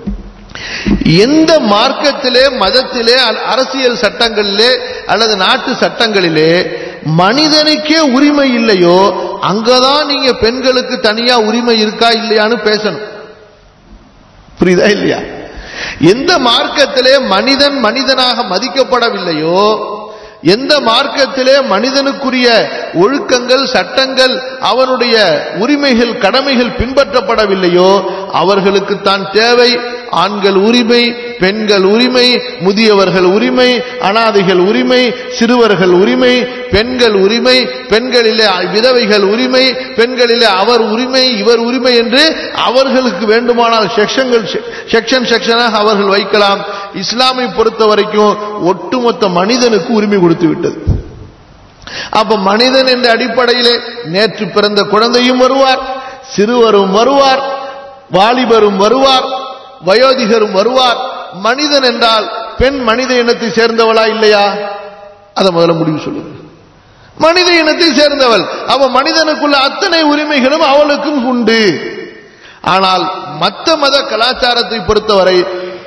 எந்த மார்க்கத்திலே மதத்திலே அல்- அரசியல் சட்டங்களிலே அல்லது நாட்டு சட்டங்களிலே மனிதனுக்கே உரிமை இல்லையோ அங்கதான் நீங்க பெண்களுக்கு தனியா உரிமை இருக்கா இல்லையான்னு பேசணும் புரியுதா இல்லையா எந்த மார்க்கத்திலே மனிதன் மனிதனாக மதிக்கப்படவில்லையோ எந்த மார்க்கத்திலே மனிதனுக்குரிய ஒழுக்கங்கள் சட்டங்கள் அவனுடைய உரிமைகள் கடமைகள் பின்பற்றப்படவில்லையோ அவர்களுக்கு தான் தேவை ஆண்கள் உரிமை பெண்கள் உரிமை முதியவர்கள் உரிமை அனாதைகள் உரிமை சிறுவர்கள் உரிமை பெண்கள் உரிமை பெண்களிலே விதவைகள் உரிமை பெண்களிலே அவர் உரிமை இவர் உரிமை என்று அவர்களுக்கு வேண்டுமானால் செக்ஷன்கள் செக்ஷன் செக்ஷனாக அவர்கள் வைக்கலாம் இஸ்லாமை பொறுத்த வரைக்கும் ஒட்டுமொத்த மனிதனுக்கு உரிமை கொடுத்து விட்டது அப்ப மனிதன் என்ற அடிப்படையிலே நேற்று பிறந்த குழந்தையும் வருவார் சிறுவரும் வருவார் வாலிபரும் வருவார் வயோதிகரும் வருவார் மனிதன் என்றால் பெண் மனித இனத்தை சேர்ந்தவளா இல்லையா அதை முதல்ல முடிவு சொல்லுங்க மனித இனத்தை சேர்ந்தவள் அவ மனிதனுக்குள்ள அத்தனை உரிமைகளும் அவளுக்கும் உண்டு ஆனால் மத்த மத கலாச்சாரத்தை பொறுத்தவரை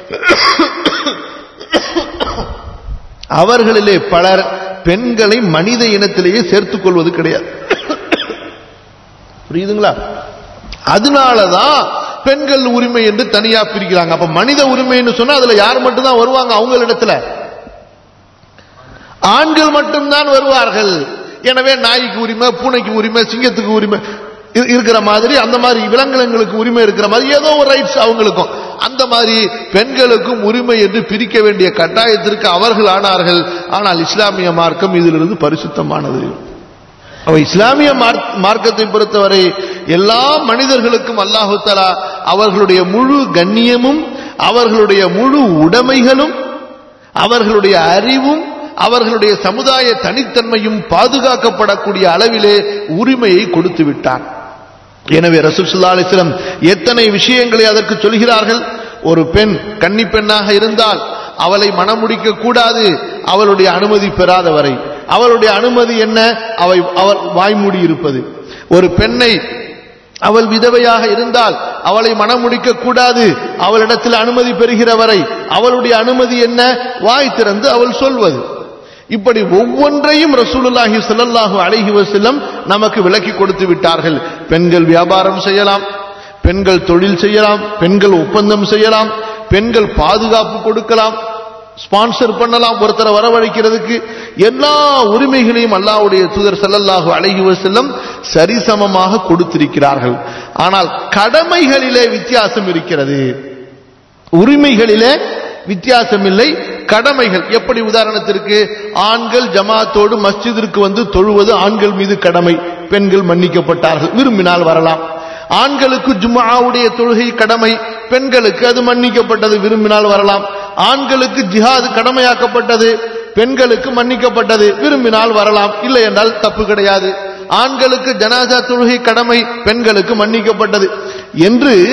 அவர்களிலே பலர் பெண்களை மனித இனத்திலேயே சேர்த்துக் கொள்வது கிடையாது புரியுதுங்களா அதனாலதான் பெண்கள் உரிமை என்று தனியா பிரிக்கிறாங்க அப்ப மனித உரிமைன்னு சொன்னா அதுல யார் மட்டும்தான் வருவாங்க அவங்களிடத்துல ஆண்கள் மட்டும்தான் வருவார்கள் எனவே நாய்க்கு உரிமை பூனைக்கு உரிமை சிங்கத்துக்கு உரிமை இரு- இருக்கிற மாதிரி அந்த மாதிரி விலங்கினங்களுக்கு உரிமை இருக்கிற மாதிரி ஏதோ ஒரு ரைட்ஸ் அவங்களுக்கும் அந்த மாதிரி பெண்களுக்கும் உரிமை என்று பிரிக்க வேண்டிய கட்டாயத்திற்கு அவர்கள் ஆனார்கள் ஆனால் இஸ்லாமிய மார்க்கம் இதிலிருந்து பரிசுத்தமானது அவ இஸ்லாமிய மார்க்- மார்க்கத்தை பொறுத்தவரை எல்லா மனிதர்களுக்கும் அல்லாஹு தஆலா அவர்களுடைய முழு கண்ணியமும் அவர்களுடைய முழு உடைமைகளும் அவர்களுடைய அறிவும் அவர்களுடைய சமுதாய தனித்தன்மையும் பாதுகாக்கப்படக்கூடிய அளவிலே உரிமையை கொடுத்து விட்டார் எனவே ரசூல் ஸல்லல்லாஹு அலைஹி வஸல்லம் எத்தனை விஷயங்களை அதற்கு சொல்கிறார்கள் ஒரு பெண் கன்னி பெண்ணாக இருந்தால் அவளை மணமுடிக்க கூடாது அவளுடைய அனுமதி பெறாத வரை அவளுடைய அனுமதி என்ன அவை அவள் வாய்மூடி இருப்பது ஒரு பெண்ணை அவள் விதவையாக இருந்தால் அவளை மணமுடிக்க கூடாது அவளிடத்தில் அனுமதி பெறுகிற வரை அவளுடைய அனுமதி என்ன வாய் திறந்து அவள் சொல்வது இப்படி ஒவ்வொன்றையும் ரசூலுல்லாஹி ஸல்லல்லாஹு அலைஹி வஸல்லம் நமக்கு விளக்கி கொடுத்து விட்டார்கள் பெண்கள் வியாபாரம் செய்யலாம் பெண்கள் தொழில் செய்யலாம் பெண்கள் ஒப்பந்தம் செய்யலாம் பெண்கள் பாதுகாப்பு கொடுக்கலாம் ஸ்பான்சர் பண்ணலாம் ஒருத்தரை வரவழைக்கிறதுக்கு எல்லா உரிமைகளையும் அல்லாஹ்வுடைய தூதர் ஸல்லல்லாஹு அலைஹி வஸல்லம் சரிசமமாக கொடுத்திருக்கிறார்கள் ஆனால் கடமைகளிலே வித்தியாசம் இருக்கிறது உரிமைகளிலே வித்தியாசம் இல்லை கடமைகள் எப்படி உதாரணத்திற்கு ஆண்கள் ஜமாத்தோடு மஸ்ஜிதிற்கு வந்து தொழுவது ஆண்கள் மீது கடமை பெண்கள் மன்னிக்கப்பட்டார்கள் விரும்பினால் வரலாம் ஆண்களுக்கு ஜும்ஆவுடைய தொழுகை கடமை பெண்களுக்கு அது மன்னிக்கப்பட்டது விரும்பினால் வரலாம் ஆண்களுக்கு ஜிஹாது கடமையாக்கப்பட்டது பெண்களுக்கு மன்னிக்கப்பட்டது விரும்பினால் வரலாம் இல்லை என்றால் தப்பு கிடையாது ஆண்களுக்கு ஜனாசா தொழுகை கடமை பெண்களுக்கு மன்னிக்கப்பட்டது என்று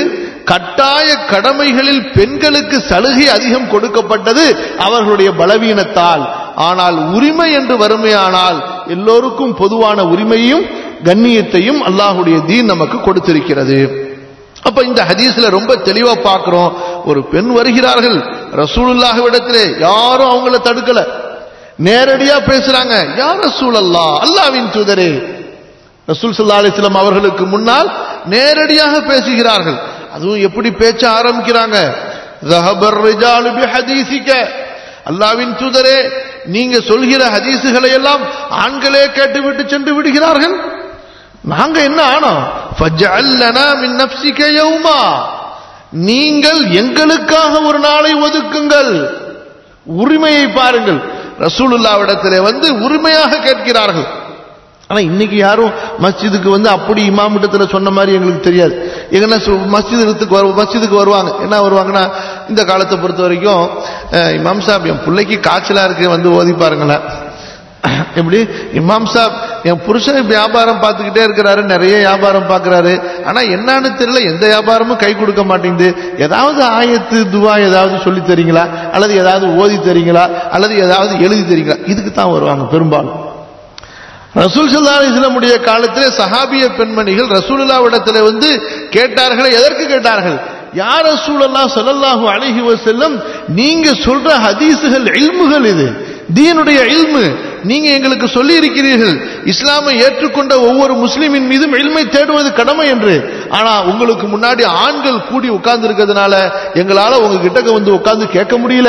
கட்டாய கடமைகளில் பெண்களுக்கு சலுகை அதிகம் கொடுக்கப்பட்டது அவர்களுடைய பலவீனத்தால் ஆனால் உரிமை என்று வறுமையானால் எல்லோருக்கும் பொதுவான உரிமையும் கண்ணியத்தையும் அல்லாஹுடைய தீன் நமக்கு கொடுத்திருக்கிறது அப்ப இந்த ஹதீஸ்ல ரொம்ப தெளிவா பார்க்கிறோம் ஒரு பெண் வருகிறார்கள் ரசூலுல்லாஹ்விடத்திலே யாரும் அவங்கள தடுக்கல நேரடியா பேசுறாங்க யார் ரசூல் அல்லா அல்லாவின் தூதரே ரசூல் சல்லா அலிஸ்லாம் அவர்களுக்கு முன்னால் நேரடியாக பேசுகிறார்கள் அதுவும் எப்படி பேச்ச ஆரம்பிக்கிறாங்க ரஹபர் ரிஜாலு பிஹதீசிக அல்லாவின் தூதரே நீங்க சொல்கிற ஹதீசுகளை எல்லாம் ஆண்களே கேட்டுவிட்டு சென்று விடுகிறார்கள் நாங்க என்ன ஆனோம் ஃபஜ்அல்லனா மின் நஃப்ஸிக யௌமா நீங்கள் எங்களுக்காக ஒரு நாளை ஒதுக்குங்கள் உரிமையை பாருங்கள் ரசூலுல்லாவிடத்திலே வந்து உரிமையாக கேட்கிறார்கள் ஆனா இன்னைக்கு யாரும் மஸ்ஜிதுக்கு வந்து அப்படி இமாமிட்டத்தில் சொன்ன மாதிரி எங்களுக்கு தெரியாது எங்கன்னா மஸ்ஜிதுக்கு வரு மஸ்ஜிதுக்கு வருவாங்க என்ன வருவாங்கன்னா இந்த காலத்தை பொறுத்த வரைக்கும் அஹ், இமாம் சாப் என் பிள்ளைக்கு காய்ச்சலா இருக்கு வந்து ஓதி பாருங்களேன் எப்படி இமாம் சாப் என் புருஷன் வியாபாரம் பார்த்துக்கிட்டே இருக்கிறாரு நிறைய வியாபாரம் பார்க்கறாரு ஆனா என்னன்னு தெரியல எந்த வியாபாரமும் கை கொடுக்க மாட்டேங்குது ஏதாவது ஆயத்து துவா ஏதாவது சொல்லி தரீங்களா அல்லது ஏதாவது ஓதி தரீங்களா அல்லது ஏதாவது எழுதி தரீங்களா இதுக்கு தான் வருவாங்க பெரும்பாலும் ரசூல் சல்லா அலிஸ்லமுடைய காலத்திலே சஹாபிய பெண்மணிகள் ரசூலுல்லாவிடத்திலே வந்து கேட்டார்களே எதற்கு கேட்டார்கள் யார் ரசூலல்லா ஸல்லல்லாஹு அலைஹி வஸல்லம் நீங்க சொல்ற ஹதீஸுகள் இல்முகள் இது தீனுடைய இல்மு நீங்க எங்களுக்கு சொல்லி இருக்கிறீர்கள் இஸ்லாமை ஏற்றுக்கொண்ட ஒவ்வொரு முஸ்லிமின் மீதும் இல்மை தேடுவது கடமை என்று ஆனா உங்களுக்கு முன்னாடி ஆண்கள் கூடி உட்கார்ந்து இருக்கிறதுனால எங்களால உங்க கிட்டக்க வந்து உட்கார்ந்து கேட்க முடியல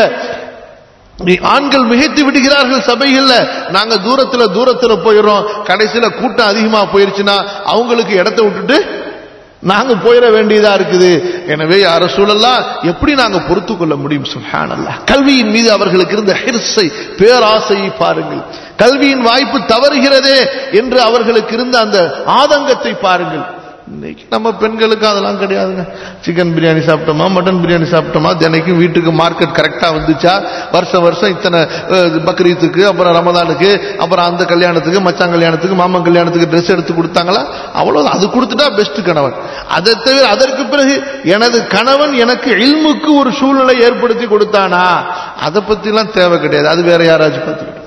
நீ ஆண்கள் மிகைத்து விடுகிறார்கள் சபைகள்ல நாங்க தூரத்துல தூரத்துல போயிடுறோம் கடைசியில கூட்டம் அதிகமா போயிருச்சுன்னா அவங்களுக்கு இடத்த விட்டுட்டு நாங்க போயிட வேண்டியதா இருக்குது எனவே யார சூழல்லாம் எப்படி நாங்க பொறுத்து கொள்ள முடியும் சுல்ஹானல்லா கல்வியின் மீது அவர்களுக்கு இருந்த ஹிர்ஸை பேராசையை பாருங்கள் கல்வியின் வாய்ப்பு தவறுகிறதே என்று அவர்களுக்கு இருந்த அந்த ஆதங்கத்தை பாருங்கள் இன்னைக்கு நம்ம பெண்களுக்கு அதெல்லாம் கிடையாதுங்க சிக்கன் பிரியாணி சாப்பிட்டோமா மட்டன் பிரியாணி சாப்பிட்டோமா தினைக்கும் வீட்டுக்கு மார்க்கெட் கரெக்டா வந்துச்சா வருஷம் வருஷம் இத்தனை அஹ், பக்ரீத்துக்கு அப்புறம் ரமதானுக்கு அப்புறம் அந்த கல்யாணத்துக்கு மச்சான் கல்யாணத்துக்கு மாமன் கல்யாணத்துக்கு ட்ரெஸ் எடுத்து கொடுத்தாங்களா அவ்வளவு அது கொடுத்துட்டா பெஸ்ட் கணவன் அதை தவிர அதற்கு பிறகு எனது கணவன் எனக்கு இல்முக்கு ஒரு சூழ்நிலை ஏற்படுத்தி கொடுத்தானா அதை பத்திலாம் தேவை கிடையாது அது வேற யாராச்சும் பார்த்துக்கிட்டோம்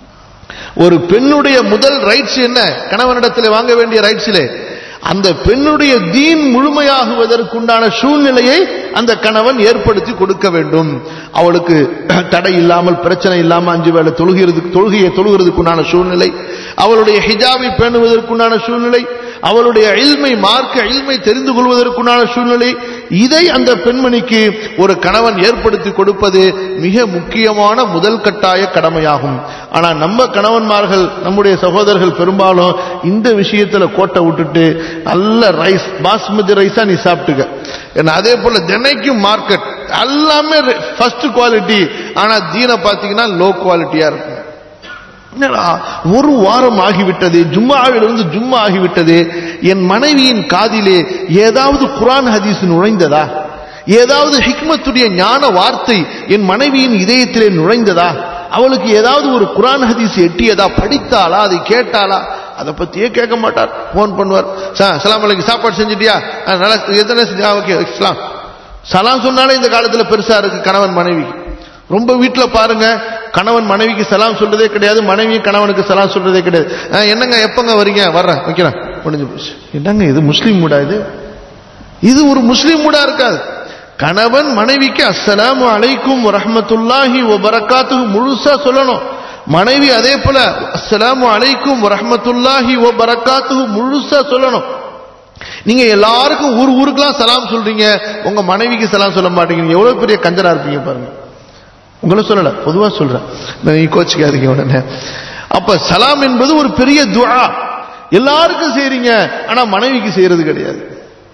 ஒரு பெண்ணுடைய முதல் ரைட்ஸ் என்ன கணவனிடத்தில் வாங்க வேண்டிய ரைட்ஸிலே அந்த பெண்ணுடைய தீன் முழுமையாகுவதற்குண்டான சூழ்நிலையை அந்த கணவன் ஏற்படுத்தி கொடுக்க வேண்டும் அவளுக்கு தடை இல்லாமல் பிரச்சனை இல்லாமல் அஞ்சு வேளை தொழுகிறதுக்கு தொழுகையை தொழுகிறதுக்குண்டான சூழ்நிலை அவளுடைய ஹிஜாபை பேணுவதற்குண்டான சூழ்நிலை அவளுடைய இல்மை மார்க்க இல்மை தெரிந்து கொள்வதற்குண்டான சூழ்நிலை இதை அந்த பெண்மணிக்கு ஒரு கணவன் ஏற்படுத்தி கொடுப்பது மிக முக்கியமான முதல் கட்டாய கடமையாகும் ஆனா நம்ம கணவன்மார்கள் நம்முடைய சகோதரர்கள் பெரும்பாலும் இந்த விஷயத்துல கோட்டை விட்டுட்டு நல்ல ரைஸ் பாஸ்மதி ரைஸா நீ சாப்பிட்டுக்க ஏன்னா அதே போல தினைக்கும் மார்க்கெட் எல்லாமே ஃபர்ஸ்ட் குவாலிட்டி ஆனா தீனை பாத்தீங்கன்னா லோ குவாலிட்டியா இருக்கும் என்னடா ஒரு வாரம் ஆகிவிட்டது ஜும்மாவிலிருந்து ஜும்மா ஆகிவிட்டது என் மனைவியின் காதிலே ஏதாவது குரான் ஹதீஸ் நுழைந்ததா ஏதாவது ஹிக்மத்துடைய ஞான வார்த்தை என் மனைவியின் இதயத்திலே நுழைந்ததா அவளுக்கு ஏதாவது ஒரு குரான் ஹதீஸ் எட்டியதா படித்தாளா அதை கேட்டாளா அதை பத்தியே கேட்க மாட்டார் போன் பண்ணுவார் சலாம் அலைக்கு சாப்பாடு செஞ்சிட்டியா ஆ, நல்லா எத்தனை செஞ்சா ஓகே இஸ்லாம் சலாம் சொன்னாலே இந்த காலத்துல பெருசா இருக்கு கணவன் மனைவிக்கு ரொம்ப வீட்டுல பாருங்க கணவன் மனைவிக்கு சலாம் சொல்றதே கிடையாது மனைவி கணவனுக்கு சலாம் சொல்றதே கிடையாது ஆ, என்னங்க எப்பங்க வரீங்க வர்றேன் வைக்கிறேன் முடிஞ்சு போச்சு என்னங்க இது முஸ்லீம் மூடா இது இது ஒரு முஸ்லீம் மூடா இருக்காது கணவன் மனைவிக்கு அஸ்ஸலாமு அலைக்கும் ரஹ்மத்துல்லாஹி வ பரக்காத்துஹு முழுசா சொல்லணும் மனைவி அதே போல அஸ்ஸலாமு அலைக்கும் ரஹ்மத்துல்லாஹி வ பரக்காத்துஹு முழுசா சொல்லணும் நீங்க எல்லாருக்கும் ஊர் ஊருக்கெல்லாம் சலாம் சொல்றீங்க உங்க மனைவிக்கு சலாம் சொல்ல மாட்டீங்க நீங்க எவ்வளவு பெரிய கஞ்சரா இருப்பீங்க பாருங்க உங்களை சொல்லல பொதுவா சொல்றேன் நீ கோச்சிக்காதீங்க உடனே அப்ப சலாம் என்பது ஒரு பெரிய துஆ எல்லாருக்கும் செய்றீங்க ஆனா மனைவிக்கு செய்யறது கிடையாது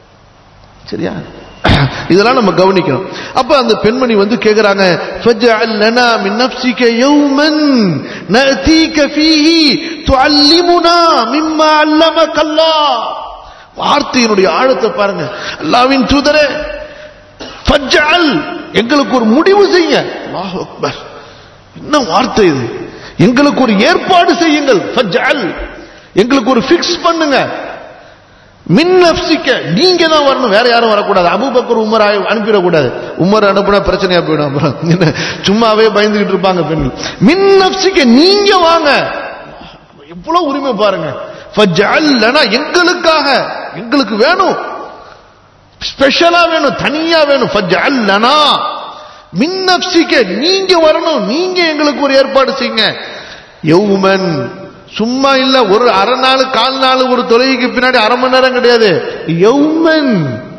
சரியா இதெல்லாம் நம்ம கவனிக்கணும் அப்ப அந்த பெண்மணி வந்து கேக்குறாங்க فَاجْعَلْ لَنَا مِنْ نَفْسِكَ يَوْمًا نَأْتِيكَ فِيهِ تُعَلِّمُنَا مِمَّا عَلَّمَكَ اللَّهُ வார்த்தையினுடைய ஆழத்தை பாருங்க அல்லாவின் தூதரே ஃபஜ்அல் எங்களுக்கு ஒரு முடிவு செய்ய அல்லாஹ் அக்பர் என்ன வார்த்தை இது எங்களுக்கு ஒரு ஏற்பாடு செய்யுங்கள் ஃபஜ்அல் எங்களுக்கு ஒரு ஃபிக்ஸ் பண்ணுங்க மின் நப்சிக்க நீங்க தான் வரணும் வேற யாரும் வரக்கூடாது அபூபக்கர் உமர் ஆயி- அனுப்பிடக்கூடாது உமர் அனுப்புனா பிரச்சனையா போயிடும் அப்புறம் என்ன, சும்மாவே பயந்துகிட்டு இருப்பாங்க பெண்கள் மின் நப்சிக்க நீங்க வாங்க எவ்வளவு உரிமை பாருங்க ஃபஜ்அல்லனா எங்களுக்காக எங்களுக்கு வேணும் ஸ்பெஷலா வேணும் தனியா வேணும் ஃபஜ்அல்லனா மின் நப்சிக்க நீங்க வரணும் நீங்க எங்களுக்கு ஒரு ஏற்பாடு செய்யுங்க யௌமன் சும்மா இல்ல ஒரு அரை நாள் கால் நாள் ஒரு தொலைக்கு பின்னாடி அரை மணி நேரம் கிடையாது யௌமன்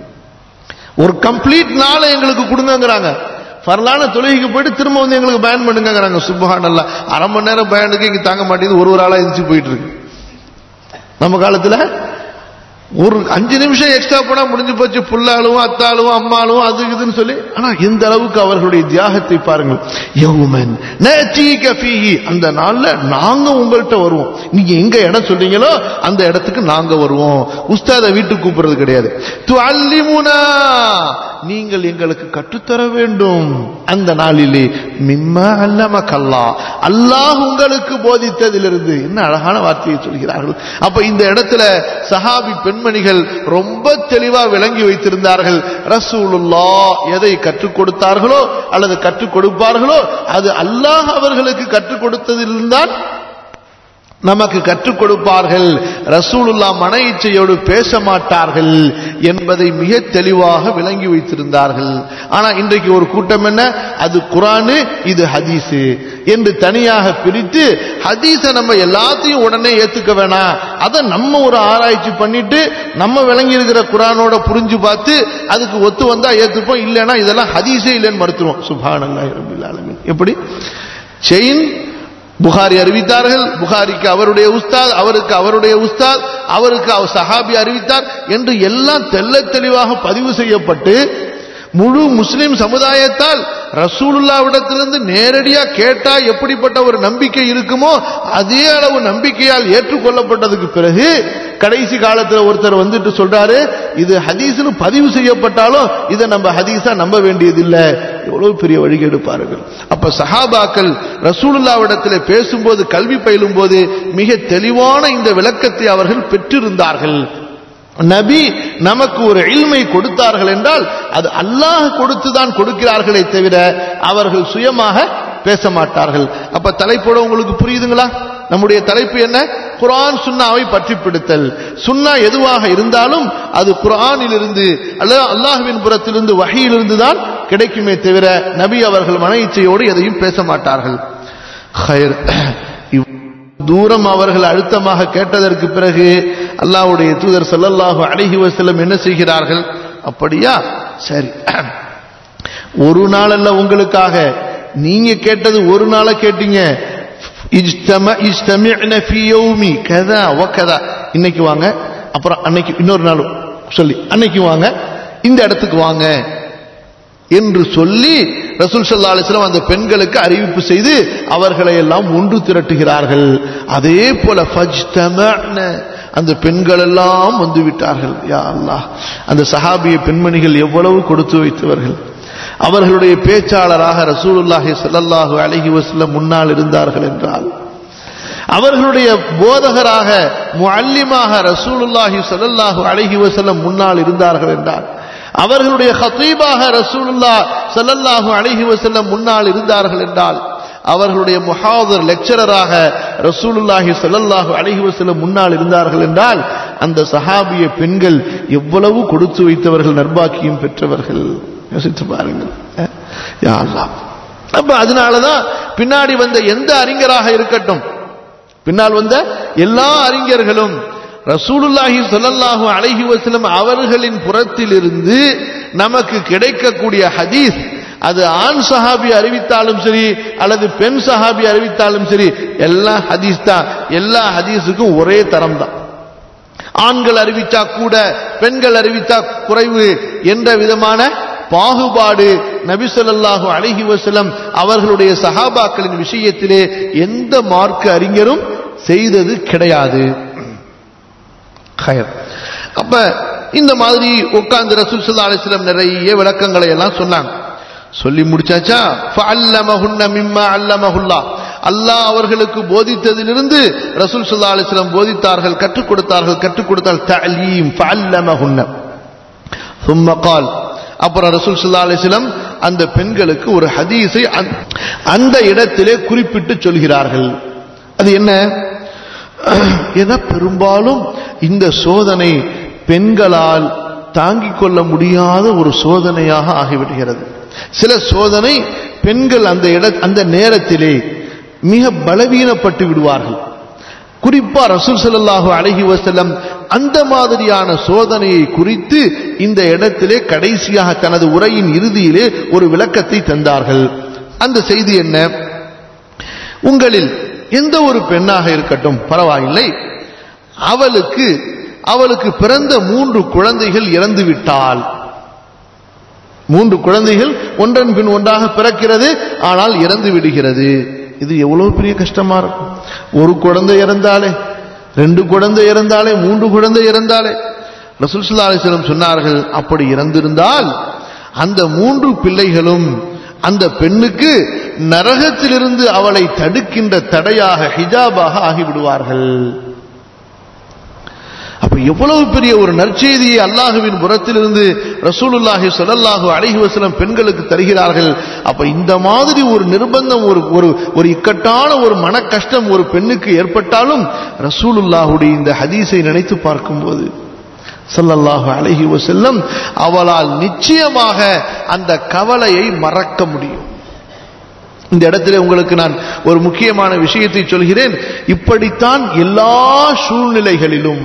ஒரு கம்ப்ளீட் நாளை எங்களுக்கு கொடுங்கங்கறாங்க ஃபர்லான தொழுகைக்கு போயிட்டு திரும்ப வந்து எங்களுக்கு பயன் பண்ணுங்கங்கறாங்க சுபஹானல்லா அரை மணி நேரம் பயனுக்கு இங்க தாங்க மாட்டேங்குது ஒரு ஒரு ஆளா எந்திரிச்சு போயிட்டு இருக்கு நம்ம காலத்துல ஒரு அஞ்சு நிமிஷம் எக்ஸ்ட்ரா போனா முடிஞ்சு போச்சு புல்லாளுவும் அத்தாளுவும் அம்மாளும் அது இதுன்னு சொல்லி ஆனா இந்த அளவுக்கு அவர்களுடைய தியாகத்தை பாருங்கள் யௌமன் நஅதீக ஃபீஹி அந்த நாள்ல நாங்க உங்கள்கிட்ட வருவோம் நீங்க எங்க இடம் சொல்றீங்களோ அந்த இடத்துக்கு நாங்க வருவோம் உஸ்தாத வீட்டுக்கு கூப்பிடுறது கிடையாது துஅல்லிமுனா நீங்கள் எங்களுக்கு கற்றுத்தர வேண்டும் அந்த நாளிலே மிம்மா அல்லமக்கல்லா அல்லாஹ் உங்களுக்கு போதித்ததிலிருந்து என்ன அழகான வார்த்தையை சொல்கிறார்கள் அப்ப இந்த இடத்துல சஹாபி பெண்மணிகள் ரொம்ப தெளிவா விளங்கி வைத்திருந்தார்கள் ரசூலுல்லா எதை கற்றுக் கொடுத்தார்களோ அல்லது கற்றுக் கொடுப்பார்களோ அது அல்லாஹ் அவர்களுக்கு கற்றுக் கொடுத்ததிலிருந்தான் நமக்கு கற்றுக் கொடுப்பார்கள் ரசூலுல்லா மன இச்சையோடு பேச மாட்டார்கள் என்பதை மிக தெளிவாக விளங்கி வைத்திருந்தார்கள் ஆனா இன்றைக்கு ஒரு கூட்டம் என்ன அது குரானு இது ஹதீஸு என்று தனியாக பிரித்து ஹதீஸை நம்ம எல்லாத்தையும் உடனே ஏத்துக்க வேணாம் அதை நம்ம ஒரு ஆராய்ச்சி பண்ணிட்டு நம்ம விளங்கி இருக்கிற குரானோட புரிஞ்சு பார்த்து அதுக்கு ஒத்து வந்தா ஏத்துப்போம் இல்லைன்னா இதெல்லாம் ஹதீஸே இல்லைன்னு மறுத்துருவோம் சுபானல்லாஹி ரபில் ஆலமீன் எப்படி செயின் புகாரி அறிவித்தார்கள் புகாரிக்கு அவருடைய உஸ்தாத் அவருக்கு அவருடைய உஸ்தாத் அவருக்கு அவர் சஹாபி அறிவித்தார் என்று எல்லாம் தெள்ளத் தெளிவாக பதிவு செய்யப்பட்டு முழு முஸ்லிம் சமுதாயத்தால் ரசூலுல்லாவிடத்திலிருந்து நேரடியா கேட்டா எப்படிப்பட்ட ஒரு நம்பிக்கை இருக்குமோ அதே அளவு நம்பிக்கையால் ஏற்றுக்கொள்ளப்பட்டதுக்கு பிறகு கடைசி காலத்துல ஒருத்தர் வந்துட்டு சொல்றாரு இது ஹதீஸ்னு பதிவு செய்யப்பட்டாலும் இதை நம்ம ஹதீஸா நம்ப வேண்டியதில்லை எவ்வளவு பெரிய வழிகேடு பாருங்கள் அப்ப சஹாபாக்கள் ரசூலுல்லாவிடத்தில் பேசும்போது கல்வி பயிலும் போது மிக தெளிவான இந்த விளக்கத்தை அவர்கள் பெற்றிருந்தார்கள் நபி நமக்கு ஒரு இல்மை கொடுத்தார்கள் என்றால் அது அல்லாஹ் கொடுத்துதான் கொடுக்கிறார்களே தவிர அவர்கள் சுயமாக பேச மாட்டார்கள் அப்ப தலைப்போட உங்களுக்கு புரியுதுங்களா நம்முடைய தலைப்பு என்ன குர்ஆன் சுன்னாவை பற்றி பிடித்தல் சுன்னா எதுவாக இருந்தாலும் அது குர்ஆனிலிருந்து அல்லது அல்லாஹ்வின் புறத்திலிருந்து வகையிலிருந்து தான் கிடைக்குமே தவிர நபி அவர்கள் மன இச்சையோடு எதையும் பேச மாட்டார்கள் ஹைர். இவ்- தூரம் அவர்கள் அழுத்தமாக கேட்டதற்கு பிறகு அல்லாஹ்வுடைய தூதர் ஸல்லல்லாஹு அலைஹி வஸல்லம் என்ன செய்கிறார்கள் அப்படியா சரி ஒரு நாள் அல்ல உங்களுக்காக நீங்க கேட்டது ஒரு நாள கேட்டீங்க இஜ்தம இஜ்தமிஅன ஃபீ யௌமி கதா வ கதா இன்னைக்கு வாங்க அப்புறம் அன்னைக்கு இன்னொரு நாள் சொல்லி அன்னைக்கு வாங்க இந்த இடத்துக்கு வாங்க என்று சொல்லி ரசூல் ஸல்லல்லாஹு அலைஹி வஸல்லம் அந்த பெண்களுக்கு அறிவிப்பு செய்து அவர்களை எல்லாம் ஒன்று திரட்டுகிறார்கள் அதே போல ஃபஜ்தமஅன அந்த பெண்கள் எல்லாம் வந்து விட்டார்கள் யா அல்லாஹ் அந்த சஹாபிய பெண்மணிகள் எவ்வளவு கொடுத்து வைத்தவர்கள் அவர்களுடைய பேச்சாளராக ரசூலுல்லாஹி ஸல்லல்லாஹு அலைஹி வஸல்லம் முன்னால் இருந்தார்கள் என்றால் அவர்களுடைய போதகராக முஅல்லிமாக ரசூலுல்லாஹி ஸல்லல்லாஹு அலைஹி வஸல்லம் முன்னால் இருந்தார்கள் என்றால் அவர்களுடைய ஹத்தீபாக ரசூலுல்லா ஸல்லல்லாஹு அலைஹி வஸல்லம் முன்னால் இருந்தார்கள் என்றால் அவர்களுடைய முஹாதர் லெக்சரராக ரசூலுல்லாஹி ஸல்லல்லாஹு அலைஹி வஸல்லம் முன்னால் இருந்தார்கள் என்றால் அந்த சஹாபிய பெண்கள் எவ்வளவு கொடுத்து வைத்தவர்கள் நர்பாக்கியம் பெற்றவர்கள் யோசித்து பாருங்கள் அஹ், யா அல்லாஹ் அப்ப அதனாலதான் பின்னாடி வந்த எந்த அறிஞராக இருக்கட்டும் பின்னால் வந்த எல்லா அறிஞர்களும் ரசூலுல்லாஹி ஸல்லல்லாஹு அலைஹி வஸல்லம் அவர்களின் புறத்திலிருந்து நமக்கு கிடைக்கக்கூடிய ஹதீஸ் அது ஆண் சஹாபி அறிவித்தாலும் சரி அல்லது பெண் சஹாபி அறிவித்தாலும் சரி எல்லா ஹதீஸ் தான் எல்லா ஹதீஸுக்கும் ஒரே தரம் தான் ஆண்கள் அறிவிச்சா கூட பெண்கள் அறிவித்தா குறைவு என்ற விதமான பாகுபாடு நபி ஸல்லல்லாஹு அலைஹி வஸல்லம் அவர்களுடைய சஹாபாக்களின் விஷயத்திலே எந்த மார்க்க அறிஞரும் செய்தது கிடையாது ஹயர். அப்ப இந்த மாதிரி உட்கார்ந்து ரசூல் ஸல்லல்லாஹு அலைஹி வஸல்லம் நிறைய விளக்கங்களை எல்லாம் சொன்னாங்க சொல்லி முடிச்சாச்சா ஃபஅல்லமஹுன்ன மிம்மா அல்லமஹுல்லாஹ் அல்லாஹ் அவர்களுக்கு போதித்ததிலிருந்து ரசூல் ஸல்லல்லாஹு அலைஹி வஸல்லம் போதித்தார்கள் கற்றுக் கொடுத்தார்கள் கற்றுக் கொடுத்தால் தலீம் ஃபஅல்லமஹுன்ன ثم قال அப்புறம் ரசூல் ஸல்லல்லாஹு அலைஹி வஸல்லம் அந்த பெண்களுக்கு ஒரு ஹதீஸை அந்த- அந்த இடத்திலே குறிப்பிட்டு சொல்கிறார்கள் அது என்ன என பெரும்பாலும் இந்த சோதனை பெண்களால் தாங்கிக் கொள்ள முடியாத ஒரு சோதனையாக ஆகிவிடுகிறது சில சோதனை பெண்கள் அந்த இட அந்த நேரத்திலே மிக பலவீனப்பட்டு விடுவார்கள் குறிப்பா ரசூல் ஸல்லல்லாஹு அலைஹி வஸல்லம் அந்த மாதிரியான சோதனையை குறித்து இந்த இடத்திலே கடைசியாக தனது உரையின் இறுதியிலே ஒரு விளக்கத்தை தந்தார்கள் அந்த செய்தி என்ன உங்களில் எந்த ஒரு பெண்ணாக இருக்கட்டும் பரவாயில்லை அவளுக்கு அவளுக்கு பிறந்த மூன்று குழந்தைகள் இறந்து விட்டால் மூன்று குழந்தைகள் ஒன்றன் பின் ஒன்றாக பிறக்கிறது ஆனால் இறந்து விடுகிறது இது எவ்வளவு பெரிய கஷ்டமா இருக்கும் ஒரு குழந்தை இறந்தாலே ரெண்டு குழந்தை இறந்தாலே மூன்று குழந்தை இறந்தாலே ரசூல் ஸல்லல்லாஹு அலைஹி வஸல்லம் சொன்னார்கள் அப்படி இறந்திருந்தால் அந்த மூன்று பிள்ளைகளும் அந்த பெண்ணுக்கு நரகத்திலிருந்து அவளை தடுக்கின்ற தடையாக ஹிஜாபாக ஆகிவிடுவார்கள் அப்ப எவ்வளவு பெரிய ஒரு நற்செய்தியை அல்லாஹுவின் புறத்திலிருந்து ரசூலுல்லாஹி ஸல்லல்லாஹு அலைஹி வஸல்லம் பெண்களுக்கு தருகிறார்கள் அப்ப இந்த மாதிரி ஒரு நிர்பந்தம் ஒரு ஒரு ஒரு இக்கட்டான ஒரு மன கஷ்டம் ஒரு பெண்ணுக்கு ஏற்பட்டாலும் ரசூலுல்லாஹுடைய இந்த ஹதீஸை நினைத்து பார்க்கும்போது ஸல்லல்லாஹு அலைஹி வஸல்லம் அவளால் நிச்சயமாக அந்த கவலையை மறக்க முடியும் இந்த இடத்துல உங்களுக்கு நான் ஒரு முக்கியமான விஷயத்தை சொல்கிறேன் இப்படித்தான் எல்லா சூழ்நிலைகளிலும்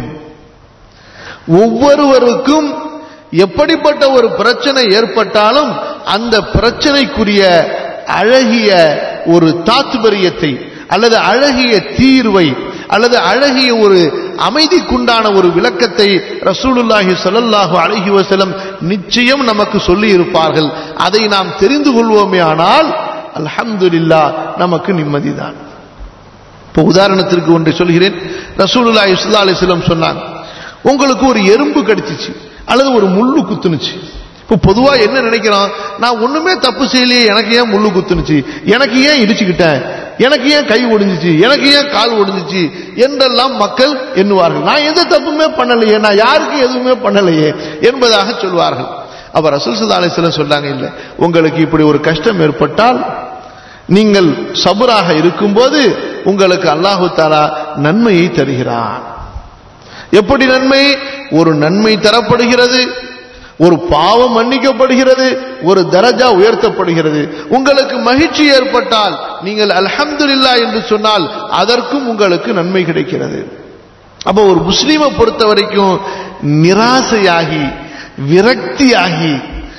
ஒவ்வொருவருக்கும் எப்படிப்பட்ட ஒரு பிரச்சனை ஏற்பட்டாலும் அந்த பிரச்சனைக்குரிய அழகிய ஒரு தாத்பரியத்தை அல்லது அழகிய தீர்வை அல்லது அழகிய ஒரு அமைதிக்குண்டான ஒரு விளக்கத்தை ரசூலுல்லாஹி ஸல்லல்லாஹு அலைஹி வஸல்லம் நிச்சயம் நமக்கு சொல்லி இருப்பார்கள் அதை நாம் தெரிந்து கொள்வோமே ஆனால் அல்ஹம்துலில்லாஹ் நமக்கு நிம்மதிதான் இப்போ உதாரணத்திற்கு ஒன்றை சொல்கிறேன் ரசூலுல்லாஹி ஸல்லல்லாஹு அலைஹி வஸல்லம் சொன்னாங்க உங்களுக்கு ஒரு எறும்பு கடிச்சிச்சு அல்லது ஒரு முள்ளு குத்துனுச்சு இப்போ பொதுவா என்ன நினைக்கிறோம் நான் ஒண்ணுமே தப்பு செய்யலையே எனக்கு ஏன் முள்ளு குத்துனுச்சு எனக்கு ஏன் இடிச்சுக்கிட்டேன் எனக்கு ஏன் கை ஒடிஞ்சிச்சு எனக்கு ஏன் கால் ஒடிஞ்சிச்சு என்றெல்லாம் மக்கள் எண்ணுவார்கள் நான் எந்த தப்புமே பண்ணலையே நான் யாருக்கும் எதுவுமே பண்ணலையே என்பதாக சொல்வார்கள் அப்ப ரசூல் சல்லா அலிஸ்லாம் சொன்னாங்க இல்லை உங்களுக்கு இப்படி ஒரு கஷ்டம் ஏற்பட்டால் நீங்கள் சபுராக இருக்கும்போது உங்களுக்கு அல்லாஹு தாலா நன்மையை தருகிறான் எப்படி நன்மை ஒரு நன்மை தரப்படுகிறது ஒரு பாவம் மன்னிக்கப்படுகிறது ஒரு தரஜா உயர்த்தப்படுகிறது உங்களுக்கு மகிழ்ச்சி ஏற்பட்டால் நீங்கள் அல்ஹம்துலில்லாஹ் என்று சொன்னால் அதற்கும் உங்களுக்கு நன்மை கிடைக்கிறது அப்போ ஒரு முஸ்லீமை பொறுத்த வரைக்கும் நிராசையாகி விரக்தியாகி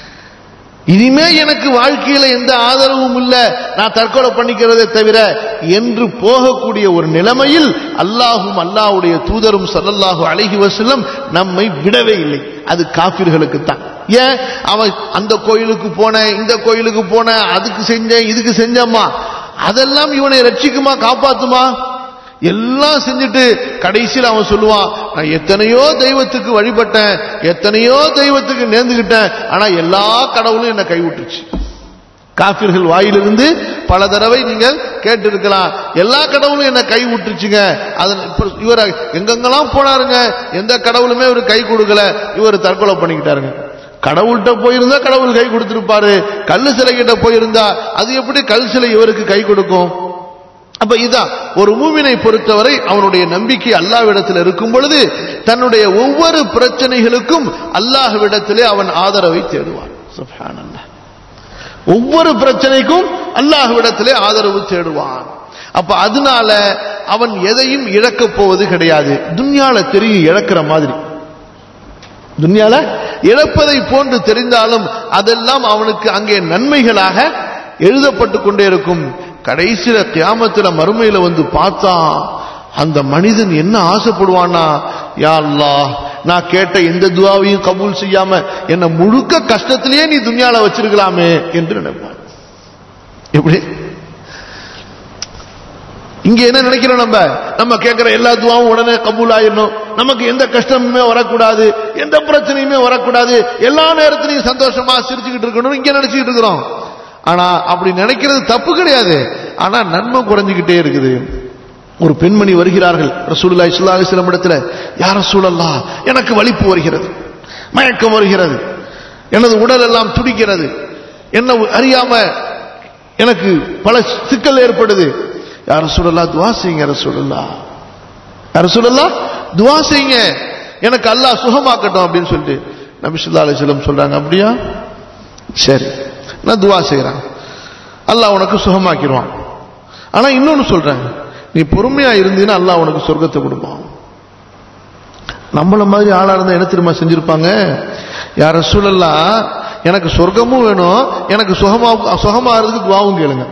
இனிமே எனக்கு வாழ்க்கையில எந்த ஆதரவும் இல்ல நான் தற்கொலை பண்ணிக்கிறதே தவிர என்று போகக்கூடிய ஒரு நிலைமையில் அல்லாஹும் அல்லாஹ்வுடைய தூதரும் ஸல்லல்லாஹு அலைஹி வஸல்லம் நம்மை விடவே இல்லை அது காபிர்களுக்கு தான் ஏன் அவன் அந்த கோயிலுக்கு போனேன் இந்த கோயிலுக்கு போனேன் அதுக்கு செஞ்சேன் இதுக்கு செஞ்சம்மா அதெல்லாம் இவனை ரட்சிக்குமா காப்பாத்துமா எல்லாம் செஞ்சுட்டு கடைசியில் அவன் சொல்லுவான் நான் எத்தனையோ தெய்வத்துக்கு வழிபட்டேன் எத்தனையோ தெய்வத்துக்கு நேர்ந்துகிட்டேன் ஆனா எல்லா கடவுளும் என்னை கைவிட்டுருச்சு காபிர்கள் வாயிலிருந்து பல தடவை நீங்கள் கேட்டிருக்கலாம் எல்லா கடவுளும் என்ன கை விட்டுருச்சுங்க அது இப்ப இவர் எங்கெங்கெல்லாம் போனாருங்க எந்த கடவுளுமே இவர் கை கொடுக்கல இவர் தற்கொலை பண்ணிக்கிட்டாருங்க கடவுள்கிட்ட போயிருந்தா கடவுள் கை கொடுத்திருப்பாரு கல்லு சிலை கிட்ட போயிருந்தா அது எப்படி கல் சிலை இவருக்கு கை கொடுக்கும் அப்ப இதான் ஒரு மூவினை பொறுத்தவரை அவனுடைய நம்பிக்கை அல்லாவிடத்தில் இருக்கும் பொழுது தன்னுடைய ஒவ்வொரு பிரச்சனைகளுக்கும் அல்லாஹ்விடத்திலே அவன் ஆதரவை தேடுவான் சுப்ஹானல்லாஹ் ஒவ்வொரு பிரச்சனைக்கும் அல்லாஹ்விடத்திலே ஆதரவு தேடுவான் அப்ப அதனால அவன் எதையும் இழக்கப் போவது கிடையாது துன்யால தெரியும் இழக்கிற மாதிரி துன்யால இழப்பதை போன்று தெரிந்தாலும் அதெல்லாம் அவனுக்கு அங்கே நன்மைகளாக எழுதப்பட்டு கொண்டே இருக்கும் கடைசியில கியாமத்துல மறுமையில வந்து பார்த்தா அந்த மனிதன் என்ன ஆசைப்படுவானா யா அல்லாஹ் நான் கேட்ட எந்த துவாவையும் கபூல் செய்யாம என்ன முழுக்க கஷ்டத்திலேயே நீ துன்யால வச்சிருக்கலாமே என்று நினைப்பான் எப்படி இங்க என்ன நினைக்கிறோம் நம்ம நம்ம கேட்கிற எல்லா துவாவும் உடனே கபூல் ஆயிடணும் நமக்கு எந்த கஷ்டமுமே வரக்கூடாது எந்த பிரச்சனையுமே வரக்கூடாது எல்லா நேரத்திலையும் சந்தோஷமா சிரிச்சுக்கிட்டு இருக்கணும் இங்க நினைச்சுக்கிட்டு இருக்கிறோம் ஆனா அப்படி நினைக்கிறது தப்பு கிடையாது ஆனா நன்மை குறைஞ்சிக்கிட்டே இருக்குது ஒரு பெண்மணி வருகிறார்கள் ரசூலுல்லாஹி ஸல்லல்லாஹு அலைஹி வஸல்லம் இடத்துல யா ரசூலல்லாஹ் எனக்கு வலிப்பு வருகிறது மயக்கம் வருகிறது எனது உடல் எல்லாம் துடிக்கிறது என்ன அறியாம எனக்கு பல சிக்கல் ஏற்படுது யா ரசூலல்லாஹ் துஆ செய்யுங்க ரசூலல்லாஹ் யா ரசூலல்லாஹ் துஆ செய்யுங்க எனக்கு அல்லாஹ் சுகமாக்கட்டும் அப்படின்னு சொல்லிட்டு நபி ஸல்லல்லாஹு அலைஹி வஸல்லம் சொல்றாங்க அப்படியா சரி நான் துஆ செய்றேன் அல்லாஹ் உனக்கு சுகமாக்கிடுவான் ஆனா இன்னொன்னு சொல்றேன் நீ பொறுமையா இருந்தீன்னா அல்லாஹ் உனக்கு சொர்க்கத்தை கொடுப்பான் நம்மள மாதிரி ஆளா இருந்தா என்ன தெரியுமா செஞ்சிருப்பாங்க யார சூழல்லாம் எனக்கு சொர்க்கமும் வேணும் எனக்கு சுகமா சுகமாகிறதுக்கு துவாவும் கேளுங்க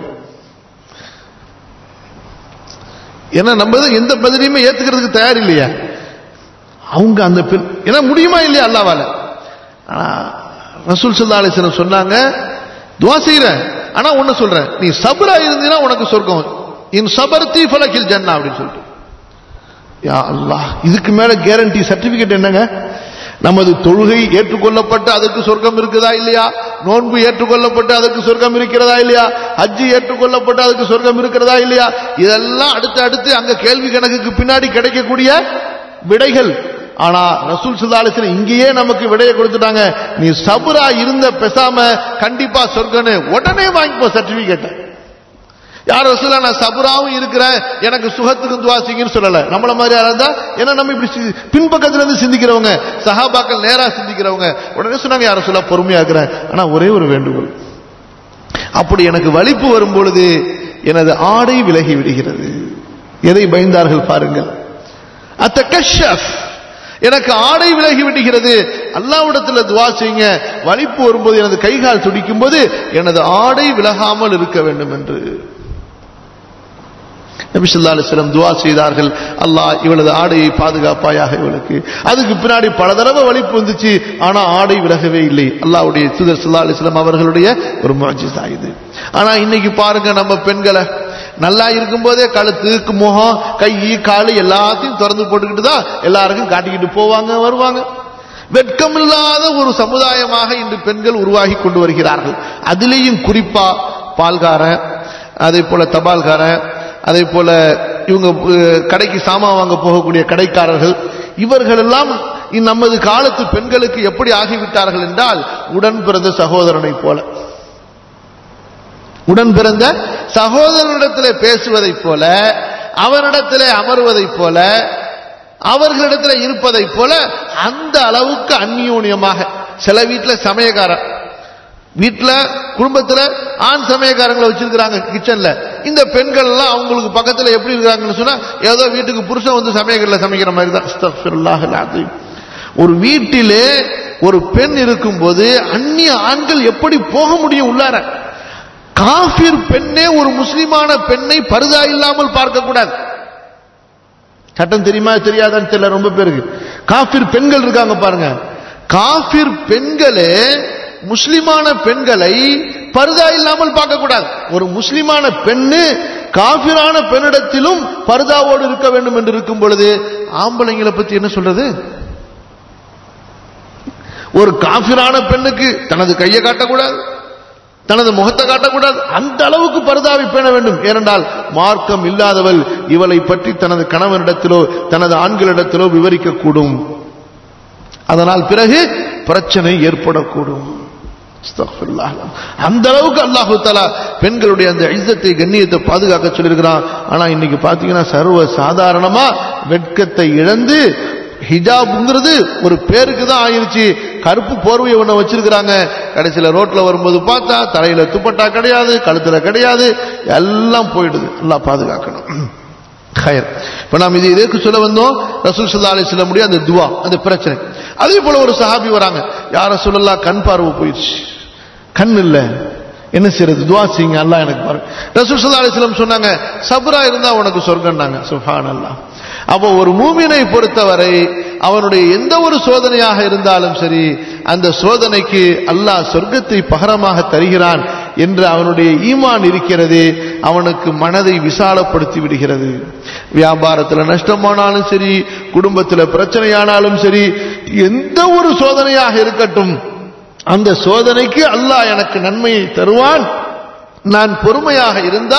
ஏன்னா நம்ம தான் எந்த பதிலையுமே ஏத்துக்கிறதுக்கு தயார் இல்லையா அவங்க அந்த பெண் ஏன்னா முடியுமா இல்லையா அல்லாவால ஆனா ரசூல் சல்லா அலிஸ்லம் சொன்னாங்க துவா செய்யறேன் ஆனா ஒண்ணு சொல்றேன் நீ சபரா இருந்தீன்னா உனக்கு சொர்க்கம் இன் சபர்த்தி ஃபலக்கில் ஜன்னா அப்படின்னு சொல்லிட்டு யா அல்லாஹ் இதுக்கு மேல கேரண்டி சர்டிபிகேட் என்னங்க நமது தொழுகை ஏற்றுக்கொள்ளப்பட்டு அதற்கு சொர்க்கம் இருக்குதா இல்லையா நோன்பு ஏற்றுக்கொள்ளப்பட்டு அதற்கு சொர்க்கம் இருக்கிறதா இல்லையா ஹஜ்ஜி ஏற்றுக்கொள்ளப்பட்டு அதுக்கு சொர்க்கம் இருக்கிறதா இல்லையா இதெல்லாம் அடுத்து அடுத்து அங்க கேள்வி கணக்குக்கு பின்னாடி கிடைக்கக்கூடிய விடைகள் ஆனா ரசூல் சுல்லாலிசன் இங்கேயே நமக்கு விடையை கொடுத்துட்டாங்க நீ சபுரா இருந்த பெசாம கண்டிப்பா சொர்க்கன்னு உடனே வாங்கிப்போ சர்டிபிகேட் யார் ரசூலா நான் சபுராவும் இருக்கிறேன் எனக்கு சுகத்துக்கு துவாசிங்கன்னு சொல்லல நம்மள மாதிரி யாரா ஏன்னா நம்ம இப்படி சி- பின்பக்கத்துல இருந்து சிந்திக்கிறவங்க சஹாபாக்கள் நேரா சிந்திக்கிறவங்க உடனே சொன்னாங்க யார சொல்ல பொறுமையா இருக்கிறேன் ஆனா ஒரே ஒரு வேண்டுகோள் அப்படி எனக்கு வலிப்பு வரும் பொழுது எனது ஆடை விலகி விடுகிறது எதை பயந்தார்கள் பாருங்கள் அத்தகஷஃப் எனக்கு ஆடை விலகி விடுகிறது அல்லாவிடத்தில் துவா செய்யுங்க வலிப்பு வரும்போது எனது கைகால் துடிக்கும் போது எனது ஆடை விலகாமல் இருக்க வேண்டும் என்று நபி ஸல்லல்லாஹு அலைஹி வஸல்லம் துஆ செய்தார்கள் அல்லாஹ் இவளது ஆடையை பாதுகாப்பாயாக இவளுக்கு அதுக்கு பின்னாடி பல தடவை வலிப்பு வந்துச்சு ஆனா ஆடை விலகவே இல்லை அல்லாஹ்வுடைய தூதர் ஸல்லல்லாஹு அலைஹி வஸல்லம் அவர்களுடைய ஒரு முஅஜிஸா இது ஆனா இன்னைக்கு பாருங்க நம்ம பெண்களை நல்லா இருக்கும்போதே கழுத்து முகம் கை கால் எல்லாத்தையும் திறந்து போட்டுக்கிட்டு தான் எல்லாருக்கும் காட்டிக்கிட்டு போவாங்க வருவாங்க வெட்கமில்லாத ஒரு சமுதாயமாக இன்று பெண்கள் உருவாகி கொண்டு வருகிறார்கள் அதிலேயும் குறிப்பா பால்காரன் அதே போல தபால்காரன் அதே போல இவங்க அஹ், கடைக்கு சாமான் வாங்க போகக்கூடிய கடைக்காரர்கள் இவர்கள் எல்லாம் இந்த நமது காலத்து பெண்களுக்கு எப்படி ஆகிவிட்டார்கள் என்றால் உடன் பிறந்த சகோதரனை போல உடன் பிறந்த சகோதரனிடத்திலே பேசுவதைப் போல அவனிடத்திலே அமர்வதைப் போல அவர்களிடத்தில் இருப்பதைப் போல அந்த அளவுக்கு அந்நியோன்யமாக சில வீட்டுல சமயக்காரன் வீட்டுல குடும்பத்துல ஆண் சமயக்காரங்களை வச்சிருக்கிறாங்க கிச்சன்ல இந்த பெண்கள் எல்லாம் அவங்களுக்கு பக்கத்துல எப்படி இருக்காங்கன்னு சொன்னா ஏதோ வீட்டுக்கு புருஷன் வந்து சமயக்கல்ல சமைக்கிற மாதிரி தான் அஸ்தக்ஃபிருல்லாஹ் அல்-அஸீம். ஒரு வீட்டிலே ஒரு பெண் இருக்கும்போது அந்நிய ஆண்கள் எப்படி போக முடியும் உள்ளார காஃபிர் பெண்ணே ஒரு முஸ்லிமான பெண்ணை பருதா இல்லாமல் பார்க்க கூடாது சட்டம் தெரியுமா தெரியாதான்னு தெரியல ரொம்ப பேருக்கு காஃபிர் பெண்கள் இருக்காங்க பாருங்க காஃபிர் பெண்களே முஸ்லிமான பெண்களை பருதா இல்லாமல் பார்க்க கூடாது ஒரு முஸ்லிமான பெண்ணு காஃபிரான பெண்ணிடத்திலும் பருதாவோடு இருக்க வேண்டும் என்று இருக்கும் பொழுது ஆம்பளைங்களை பத்தி என்ன சொல்றது ஒரு காஃபிரான பெண்ணுக்கு தனது கையை காட்டக்கூடாது தனது முகத்தை காட்டக்கூடாது அந்த அளவுக்கு பரிதாவை பேண வேண்டும் ஏனென்றால் மார்க்கம் இல்லாதவள் இவளை பற்றி தனது கணவனிடத்திலோ தனது ஆண்களிடத்திலோ விவரிக்கக்கூடும் அதனால் பிறகு பிரச்சனை ஏற்படக்கூடும் அஸ்தக்ஃபிருல்லாஹ். அந்த அளவுக்கு அல்லாஹு தஆலா பெண்களுடைய அந்த இzzத்தை கண்ணியத்தை பாதுகாக்க சொல்லியிருக்கிறான் ஆனா இன்னைக்கு பாத்தீங்கன்னா சர்வ சாதாரணமா வெட்கத்தை இழந்து ஹிஜாப்ங்கிறது ஒரு பேருக்கு தான் ஆயிருச்சு கருப்பு போர்வையை ஒண்ண வச்சிருக்கிறாங்க கடைசியில ரோட்ல வரும்போது பார்த்தா தலையில துப்பட்டா கிடையாது கழுத்துல கிடையாது எல்லாம் போயிடுது எல்லாம் பாதுகாக்கணும் ஹயர் இப்ப நாம் இது எதற்கு சொல்ல வந்தோம் ரசூல் ஸல்லல்லாஹு அலைஹி வஸல்லம் உடைய அந்த துவா அந்த பிரச்சனை அதே போல ஒரு சஹாபி வராங்க யார சொல்லலாம் கண் பார்வை போயிடுச்சு கண் இல்ல என்ன செய்யறது துவா செய்யுங்க அல்லாஹ் எனக்கு பாருங்க ரசூல் ஸல்லல்லாஹு அலைஹி வஸல்லம் சொன்னாங்க சப்ரா இருந்தா உனக்கு சொர்க்கம்னாங்க சுப்ஹானல்லாஹ் அப்போ ஒரு மூமினை பொறுத்தவரை அவனுடைய எந்த ஒரு சோதனையாக இருந்தாலும் சரி அந்த சோதனைக்கு அல்லாஹ் சொர்க்கத்தை பகரமாக தருகிறான் என்று அவனுடைய ஈமான் இருக்கிறது அவனுக்கு மனதை விசாலப்படுத்தி விடுகிறது வியாபாரத்தில் நஷ்டமானாலும் சரி குடும்பத்தில் பிரச்சனையானாலும் சரி எந்த ஒரு சோதனையாக இருக்கட்டும் அந்த சோதனைக்கு அல்லாஹ் எனக்கு நன்மையை தருவான் நான் பொறுமையாக இருந்தால்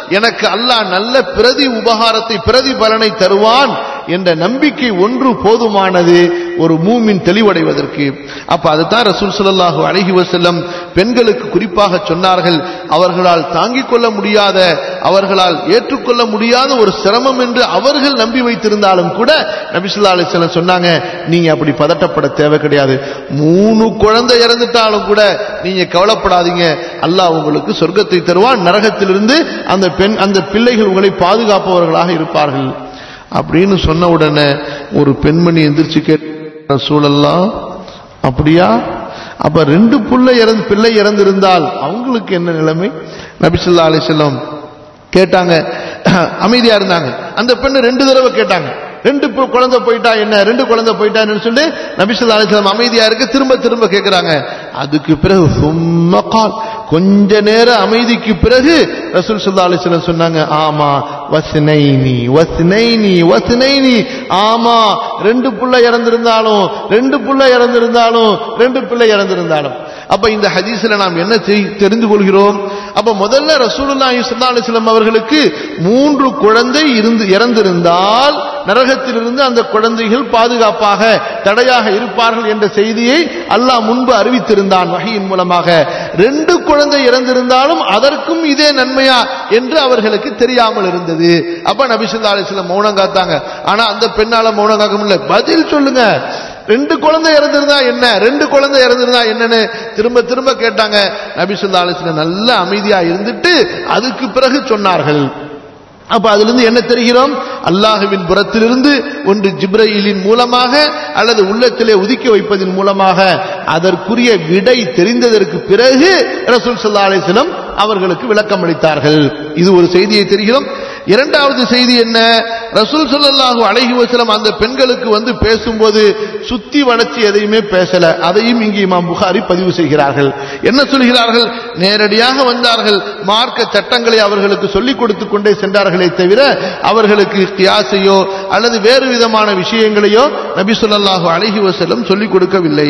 எனக்கு அல்லாஹ் நல்ல பிரதி உபகாரத்தை பிரதி பலனை தருவான் என்ற நம்பிக்கை ஒன்று போதுமானது ஒரு மூமின் தெளிவடைவதற்கு அப்ப அதுதான் ரசூல் ஸல்லல்லாஹு அலைஹி வஸல்லம் பெண்களுக்கு குறிப்பாக சொன்னார்கள் அவர்களால் தாங்கிக் கொள்ள முடியாத அவர்களால் ஏற்றுக்கொள்ள முடியாத ஒரு சிரமம் என்று அவர்கள் நம்பி வைத்திருந்தாலும் கூட நபி ஸல்லல்லாஹு அலைஹி வஸல்லம் சொன்னாங்க நீங்க அப்படி பதட்டப்பட தேவை கிடையாது மூணு குழந்தை இறந்துட்டாலும் கூட நீங்க கவலைப்படாதீங்க அல்லாஹ் உங்களுக்கு சொர்க்கத்தை தருவான் நரகத்திலிருந்து அந்த பெண் அந்த பிள்ளைகள் உங்களை பாதுகாப்பவர்களாக இருப்பார்கள் அப்படின்னு சொன்ன உடனே ஒரு பெண்மணி எந்திரிச்சு கேட்ட சூழல்லாம் அப்படியா அப்ப ரெண்டு புள்ளை இறந்து பிள்ளை இறந்திருந்தால் அவங்களுக்கு என்ன நிலைமை நபிசுல்லா அலிசல்லம் கேட்டாங்க அமைதியா இருந்தாங்க அந்த பெண்ணு ரெண்டு தடவை கேட்டாங்க ரெண்டு பு- குழந்தை போயிட்டா என்ன ரெண்டு குழந்தை போயிட்டான்னு சொல்லி நபிசுல்லா அலிஸ்லாம் அமைதியா இருக்கு திரும்ப திரும்ப கேட்கிறாங்க அதுக்கு பிறகு சும்மா கால் கொஞ்ச நேர அமைதிக்கு பிறகு ரசூல் சுல்லா அலிஸ்லாம் சொன்னாங்க ஆமா வஸ்னைனி வஸ்னைனி வஸ்னைனி ஆமா ரெண்டு புள்ள இறந்திருந்தாலும் ரெண்டு புள்ள இறந்திருந்தாலும் ரெண்டு பிள்ளை இறந்திருந்தாலும் அப்ப இந்த ஹதீஸ்ல நாம் என்ன தெரி- தெரிந்து கொள்கிறோம் அப்ப முதல்ல ரசூலுல்லாஹி ஸல்லல்லாஹு அலைஹி வஸல்லம் அவர்களுக்கு மூன்று குழந்தை இருந்து இறந்திருந்தால் நரகத்திலிருந்து அந்த குழந்தைகள் பாதுகாப்பாக தடையாக இருப்பார்கள் என்ற செய்தியை அல்லாஹ் முன்பு அறிவித்திருந்தான் வகையின் மூலமாக ரெண்டு குழந்தை இறந்திருந்தாலும் அதற்கும் இதே நன்மையா என்று அவர்களுக்கு தெரியாமல் இருந்தது அப்ப நபி ஸல்லல்லாஹு அலைஹி வஸல்லம் மௌனம் காத்தாங்க ஆனா அந்த பெண்ணால மௌனம் காக்க முடியல பதில் சொல்லுங்க ரெண்டு குழந்தை இறந்திருந்தா என்ன ரெண்டு குழந்தை இறந்திருந்தா என்னன்னு திரும்ப திரும்ப கேட்டாங்க நபி ஸல்லல்லாஹு அலைஹி வஸல்லம் நல்ல அமைதியா இருந்துட்டு அதுக்கு பிறகு சொன்னார்கள் அப்ப அதிலிருந்து என்ன தெரிகிறோம் அல்லாஹுவின் புறத்திலிருந்து ஒன்று ஜிப்ரயிலின் மூலமாக அல்லது உள்ளத்திலே ஒதுக்கி வைப்பதன் மூலமாக அதற்குரிய விடை தெரிந்ததற்கு பிறகு ரசூல் ஸல்லல்லாஹு அலைஹி வஸல்லம் அவர்களுக்கு விளக்கம் அளித்தார்கள் இது ஒரு செய்தியை தெரிகிறோம் இரண்டாவது செய்தி என்ன ரசூல் ஸல்லல்லாஹு அலைஹி வஸல்லம் அந்த பெண்களுக்கு வந்து பேசும்போது சுத்தி வளைச்சி எதையுமே பேசல அதையும் இங்கு இமாம் புகாரி பதிவு செய்கிறார்கள் என்ன சொல்கிறார்கள் நேரடியாக வந்தார்கள் மார்க்க சட்டங்களை அவர்களுக்கு சொல்லிக் கொடுத்து கொண்டே சென்றார்களே தவிர அவர்களுக்கு கியாசையோ அல்லது வேறு விதமான விஷயங்களையோ நபி ஸல்லல்லாஹு அலைஹி வஸல்லம் சொல்லிக் கொடுக்கவில்லை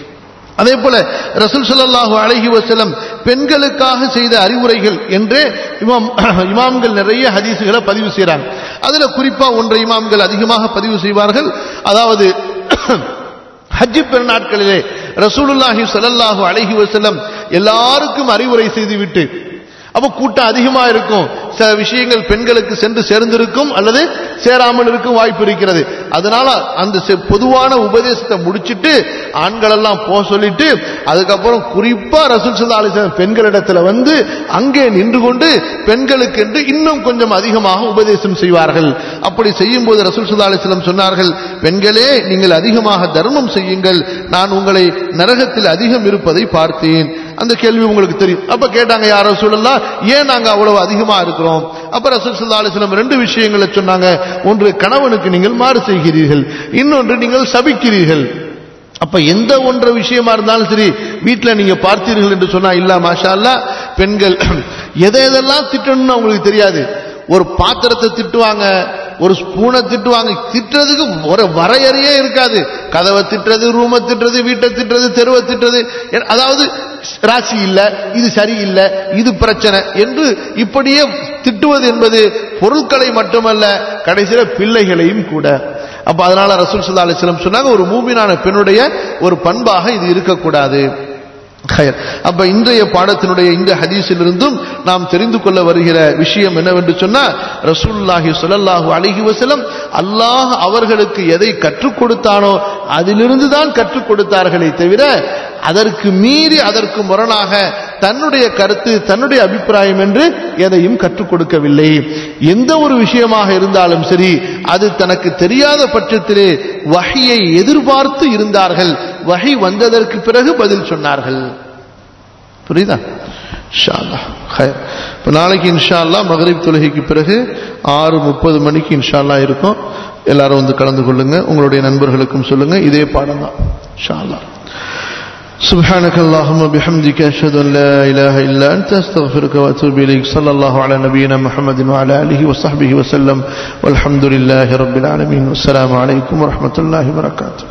அதே போல ரசூல் ஸல்லல்லாஹு அலைஹி வஸல்லம் பெண்களுக்காக செய்த அறிவுரைகள் என்று இமாம் இமாம்கள் நிறைய ஹதீசுகளை பதிவு செய்றாங்க அதுல குறிப்பா ஒன்றை இமாம்கள் அதிகமாக பதிவு செய்வார்கள் அதாவது ஹஜ்ஜி பெருநாட்களிலே ரசூலுல்லாஹி ஸல்லல்லாஹு அலைஹி வஸல்லம் எல்லாருக்கும் அறிவுரை செய்துவிட்டு அப்ப கூட்டம் அதிகமா இருக்கும் சில விஷயங்கள் பெண்களுக்கு சென்று சேர்ந்திருக்கும் அல்லது சேராமல் இருக்கும் வாய்ப்பு இருக்கிறது அதனால அந்த செ- பொதுவான உபதேசத்தை முடிச்சிட்டு ஆண்கள் எல்லாம் போக சொல்லிட்டு அதுக்கப்புறம் குறிப்பா ரசூல் சல்லா அலிஸ்லாம் பெண்களிடத்துல வந்து அங்கே நின்று கொண்டு பெண்களுக்கு என்று இன்னும் கொஞ்சம் அதிகமாக உபதேசம் செய்வார்கள் அப்படி செய்யும் போது ரசூல் சல்லா அலிஸ்லாம் சொன்னார்கள் பெண்களே நீங்கள் அதிகமாக தர்மம் செய்யுங்கள் நான் உங்களை நரகத்தில் அதிகம் இருப்பதை பார்த்தேன் அந்த கேள்வி உங்களுக்கு தெரியும் அப்ப கேட்டாங்க யார் ரசூலுல்லாஹ் ஏன் நாங்க அவ்வளவு அதிகமா இருக்கிறோம் அப்ப ரசூல் ஸல்லல்லாஹு அலைஹி வஸல்லம் ரெண்டு விஷயங்களை சொன்னாங்க ஒன்று கணவனுக்கு நீங்கள் மாறு செய்கிறீர்கள் இன்னொன்று நீங்கள் சபிக்கிறீர்கள் அப்ப எந்த ஒன்ற விஷயமா இருந்தாலும் சரி வீட்டுல நீங்க பார்த்தீர்கள் என்று சொன்னா இல்ல மாஷா அல்லாஹ் பெண்கள் எதை எதெல்லாம் திட்டணும்னு அவங்களுக்கு தெரியாது ஒரு பாத்திரத்தை திட்டுவாங்க ஒரு ஸ்பூனை திட்டுவாங்க திட்டுறதுக்கு ஒரு வரையறையே இருக்காது கதவை திட்டுறது ரூமை திட்டுறது வீட்டை திட்டுறது தெருவை திட்டுறது எ- அதாவது ராசி இல்ல இது சரியில்லை இது பிரச்சனை என்று இப்படியே திட்டுவது என்பது பொருட்களை மட்டுமல்ல கடைசியில பிள்ளைகளையும் கூட அப்ப அதனால ரசூல் ஸல்லல்லாஹு அலைஹி வஸல்லம் சொன்னாங்க ஒரு மூமினான பெண்ணுடைய ஒரு பண்பாக இது இருக்கக்கூடாது ஹயர். அப்ப இன்றைய பாடத்தினுடைய இந்த ஹதீஸிலிருந்தும் நாம் தெரிந்து கொள்ள வருகிற விஷயம் என்னவென்று சொன்னா ரசூலுல்லாஹி ஸல்லல்லாஹு அலைஹி வஸல்லம் அல்லாஹ் அவர்களுக்கு எதை கற்றுக் கொடுத்தானோ அதிலிருந்து தான் கற்றுக் கொடுத்தார்களே தவிர அதற்கு மீறி அதற்கு முரணாக தன்னுடைய கருத்து தன்னுடைய அபிப்பிராயம் என்று எதையும் கற்றுக் கொடுக்கவில்லை எந்த ஒரு விஷயமாக இருந்தாலும் சரி அது தனக்கு தெரியாத பட்சத்திலே வஹியை எதிர்பார்த்து இருந்தார்கள் வஹி வந்ததற்கு பிறகு பதில் சொன்னார்கள் புரியுதா இன்ஷா அல்லாஹ் ஹைர். இப்ப நாளைக்கு இன்ஷா அல்லாஹ் மகரிப் தொழுகைக்கு பிறகு ஆறு முப்பது மணிக்கு இன்ஷா அல்லாஹ் இருக்கும் எல்லாரும் வந்து கலந்து கொள்ளுங்க உங்களுடைய நண்பர்களுக்கும் சொல்லுங்க இதே பாடம் தான் இன்ஷா அல்லாஹ் سبحانك اللهم وبحمدك أشهد أن لا إله إلا أنت أستغفرك وأتوب إليك صلى الله على نبينا محمد وعلى آله وصحبه وسلم والحمد لله رب العالمين والسلام عليكم ورحمة الله وبركاته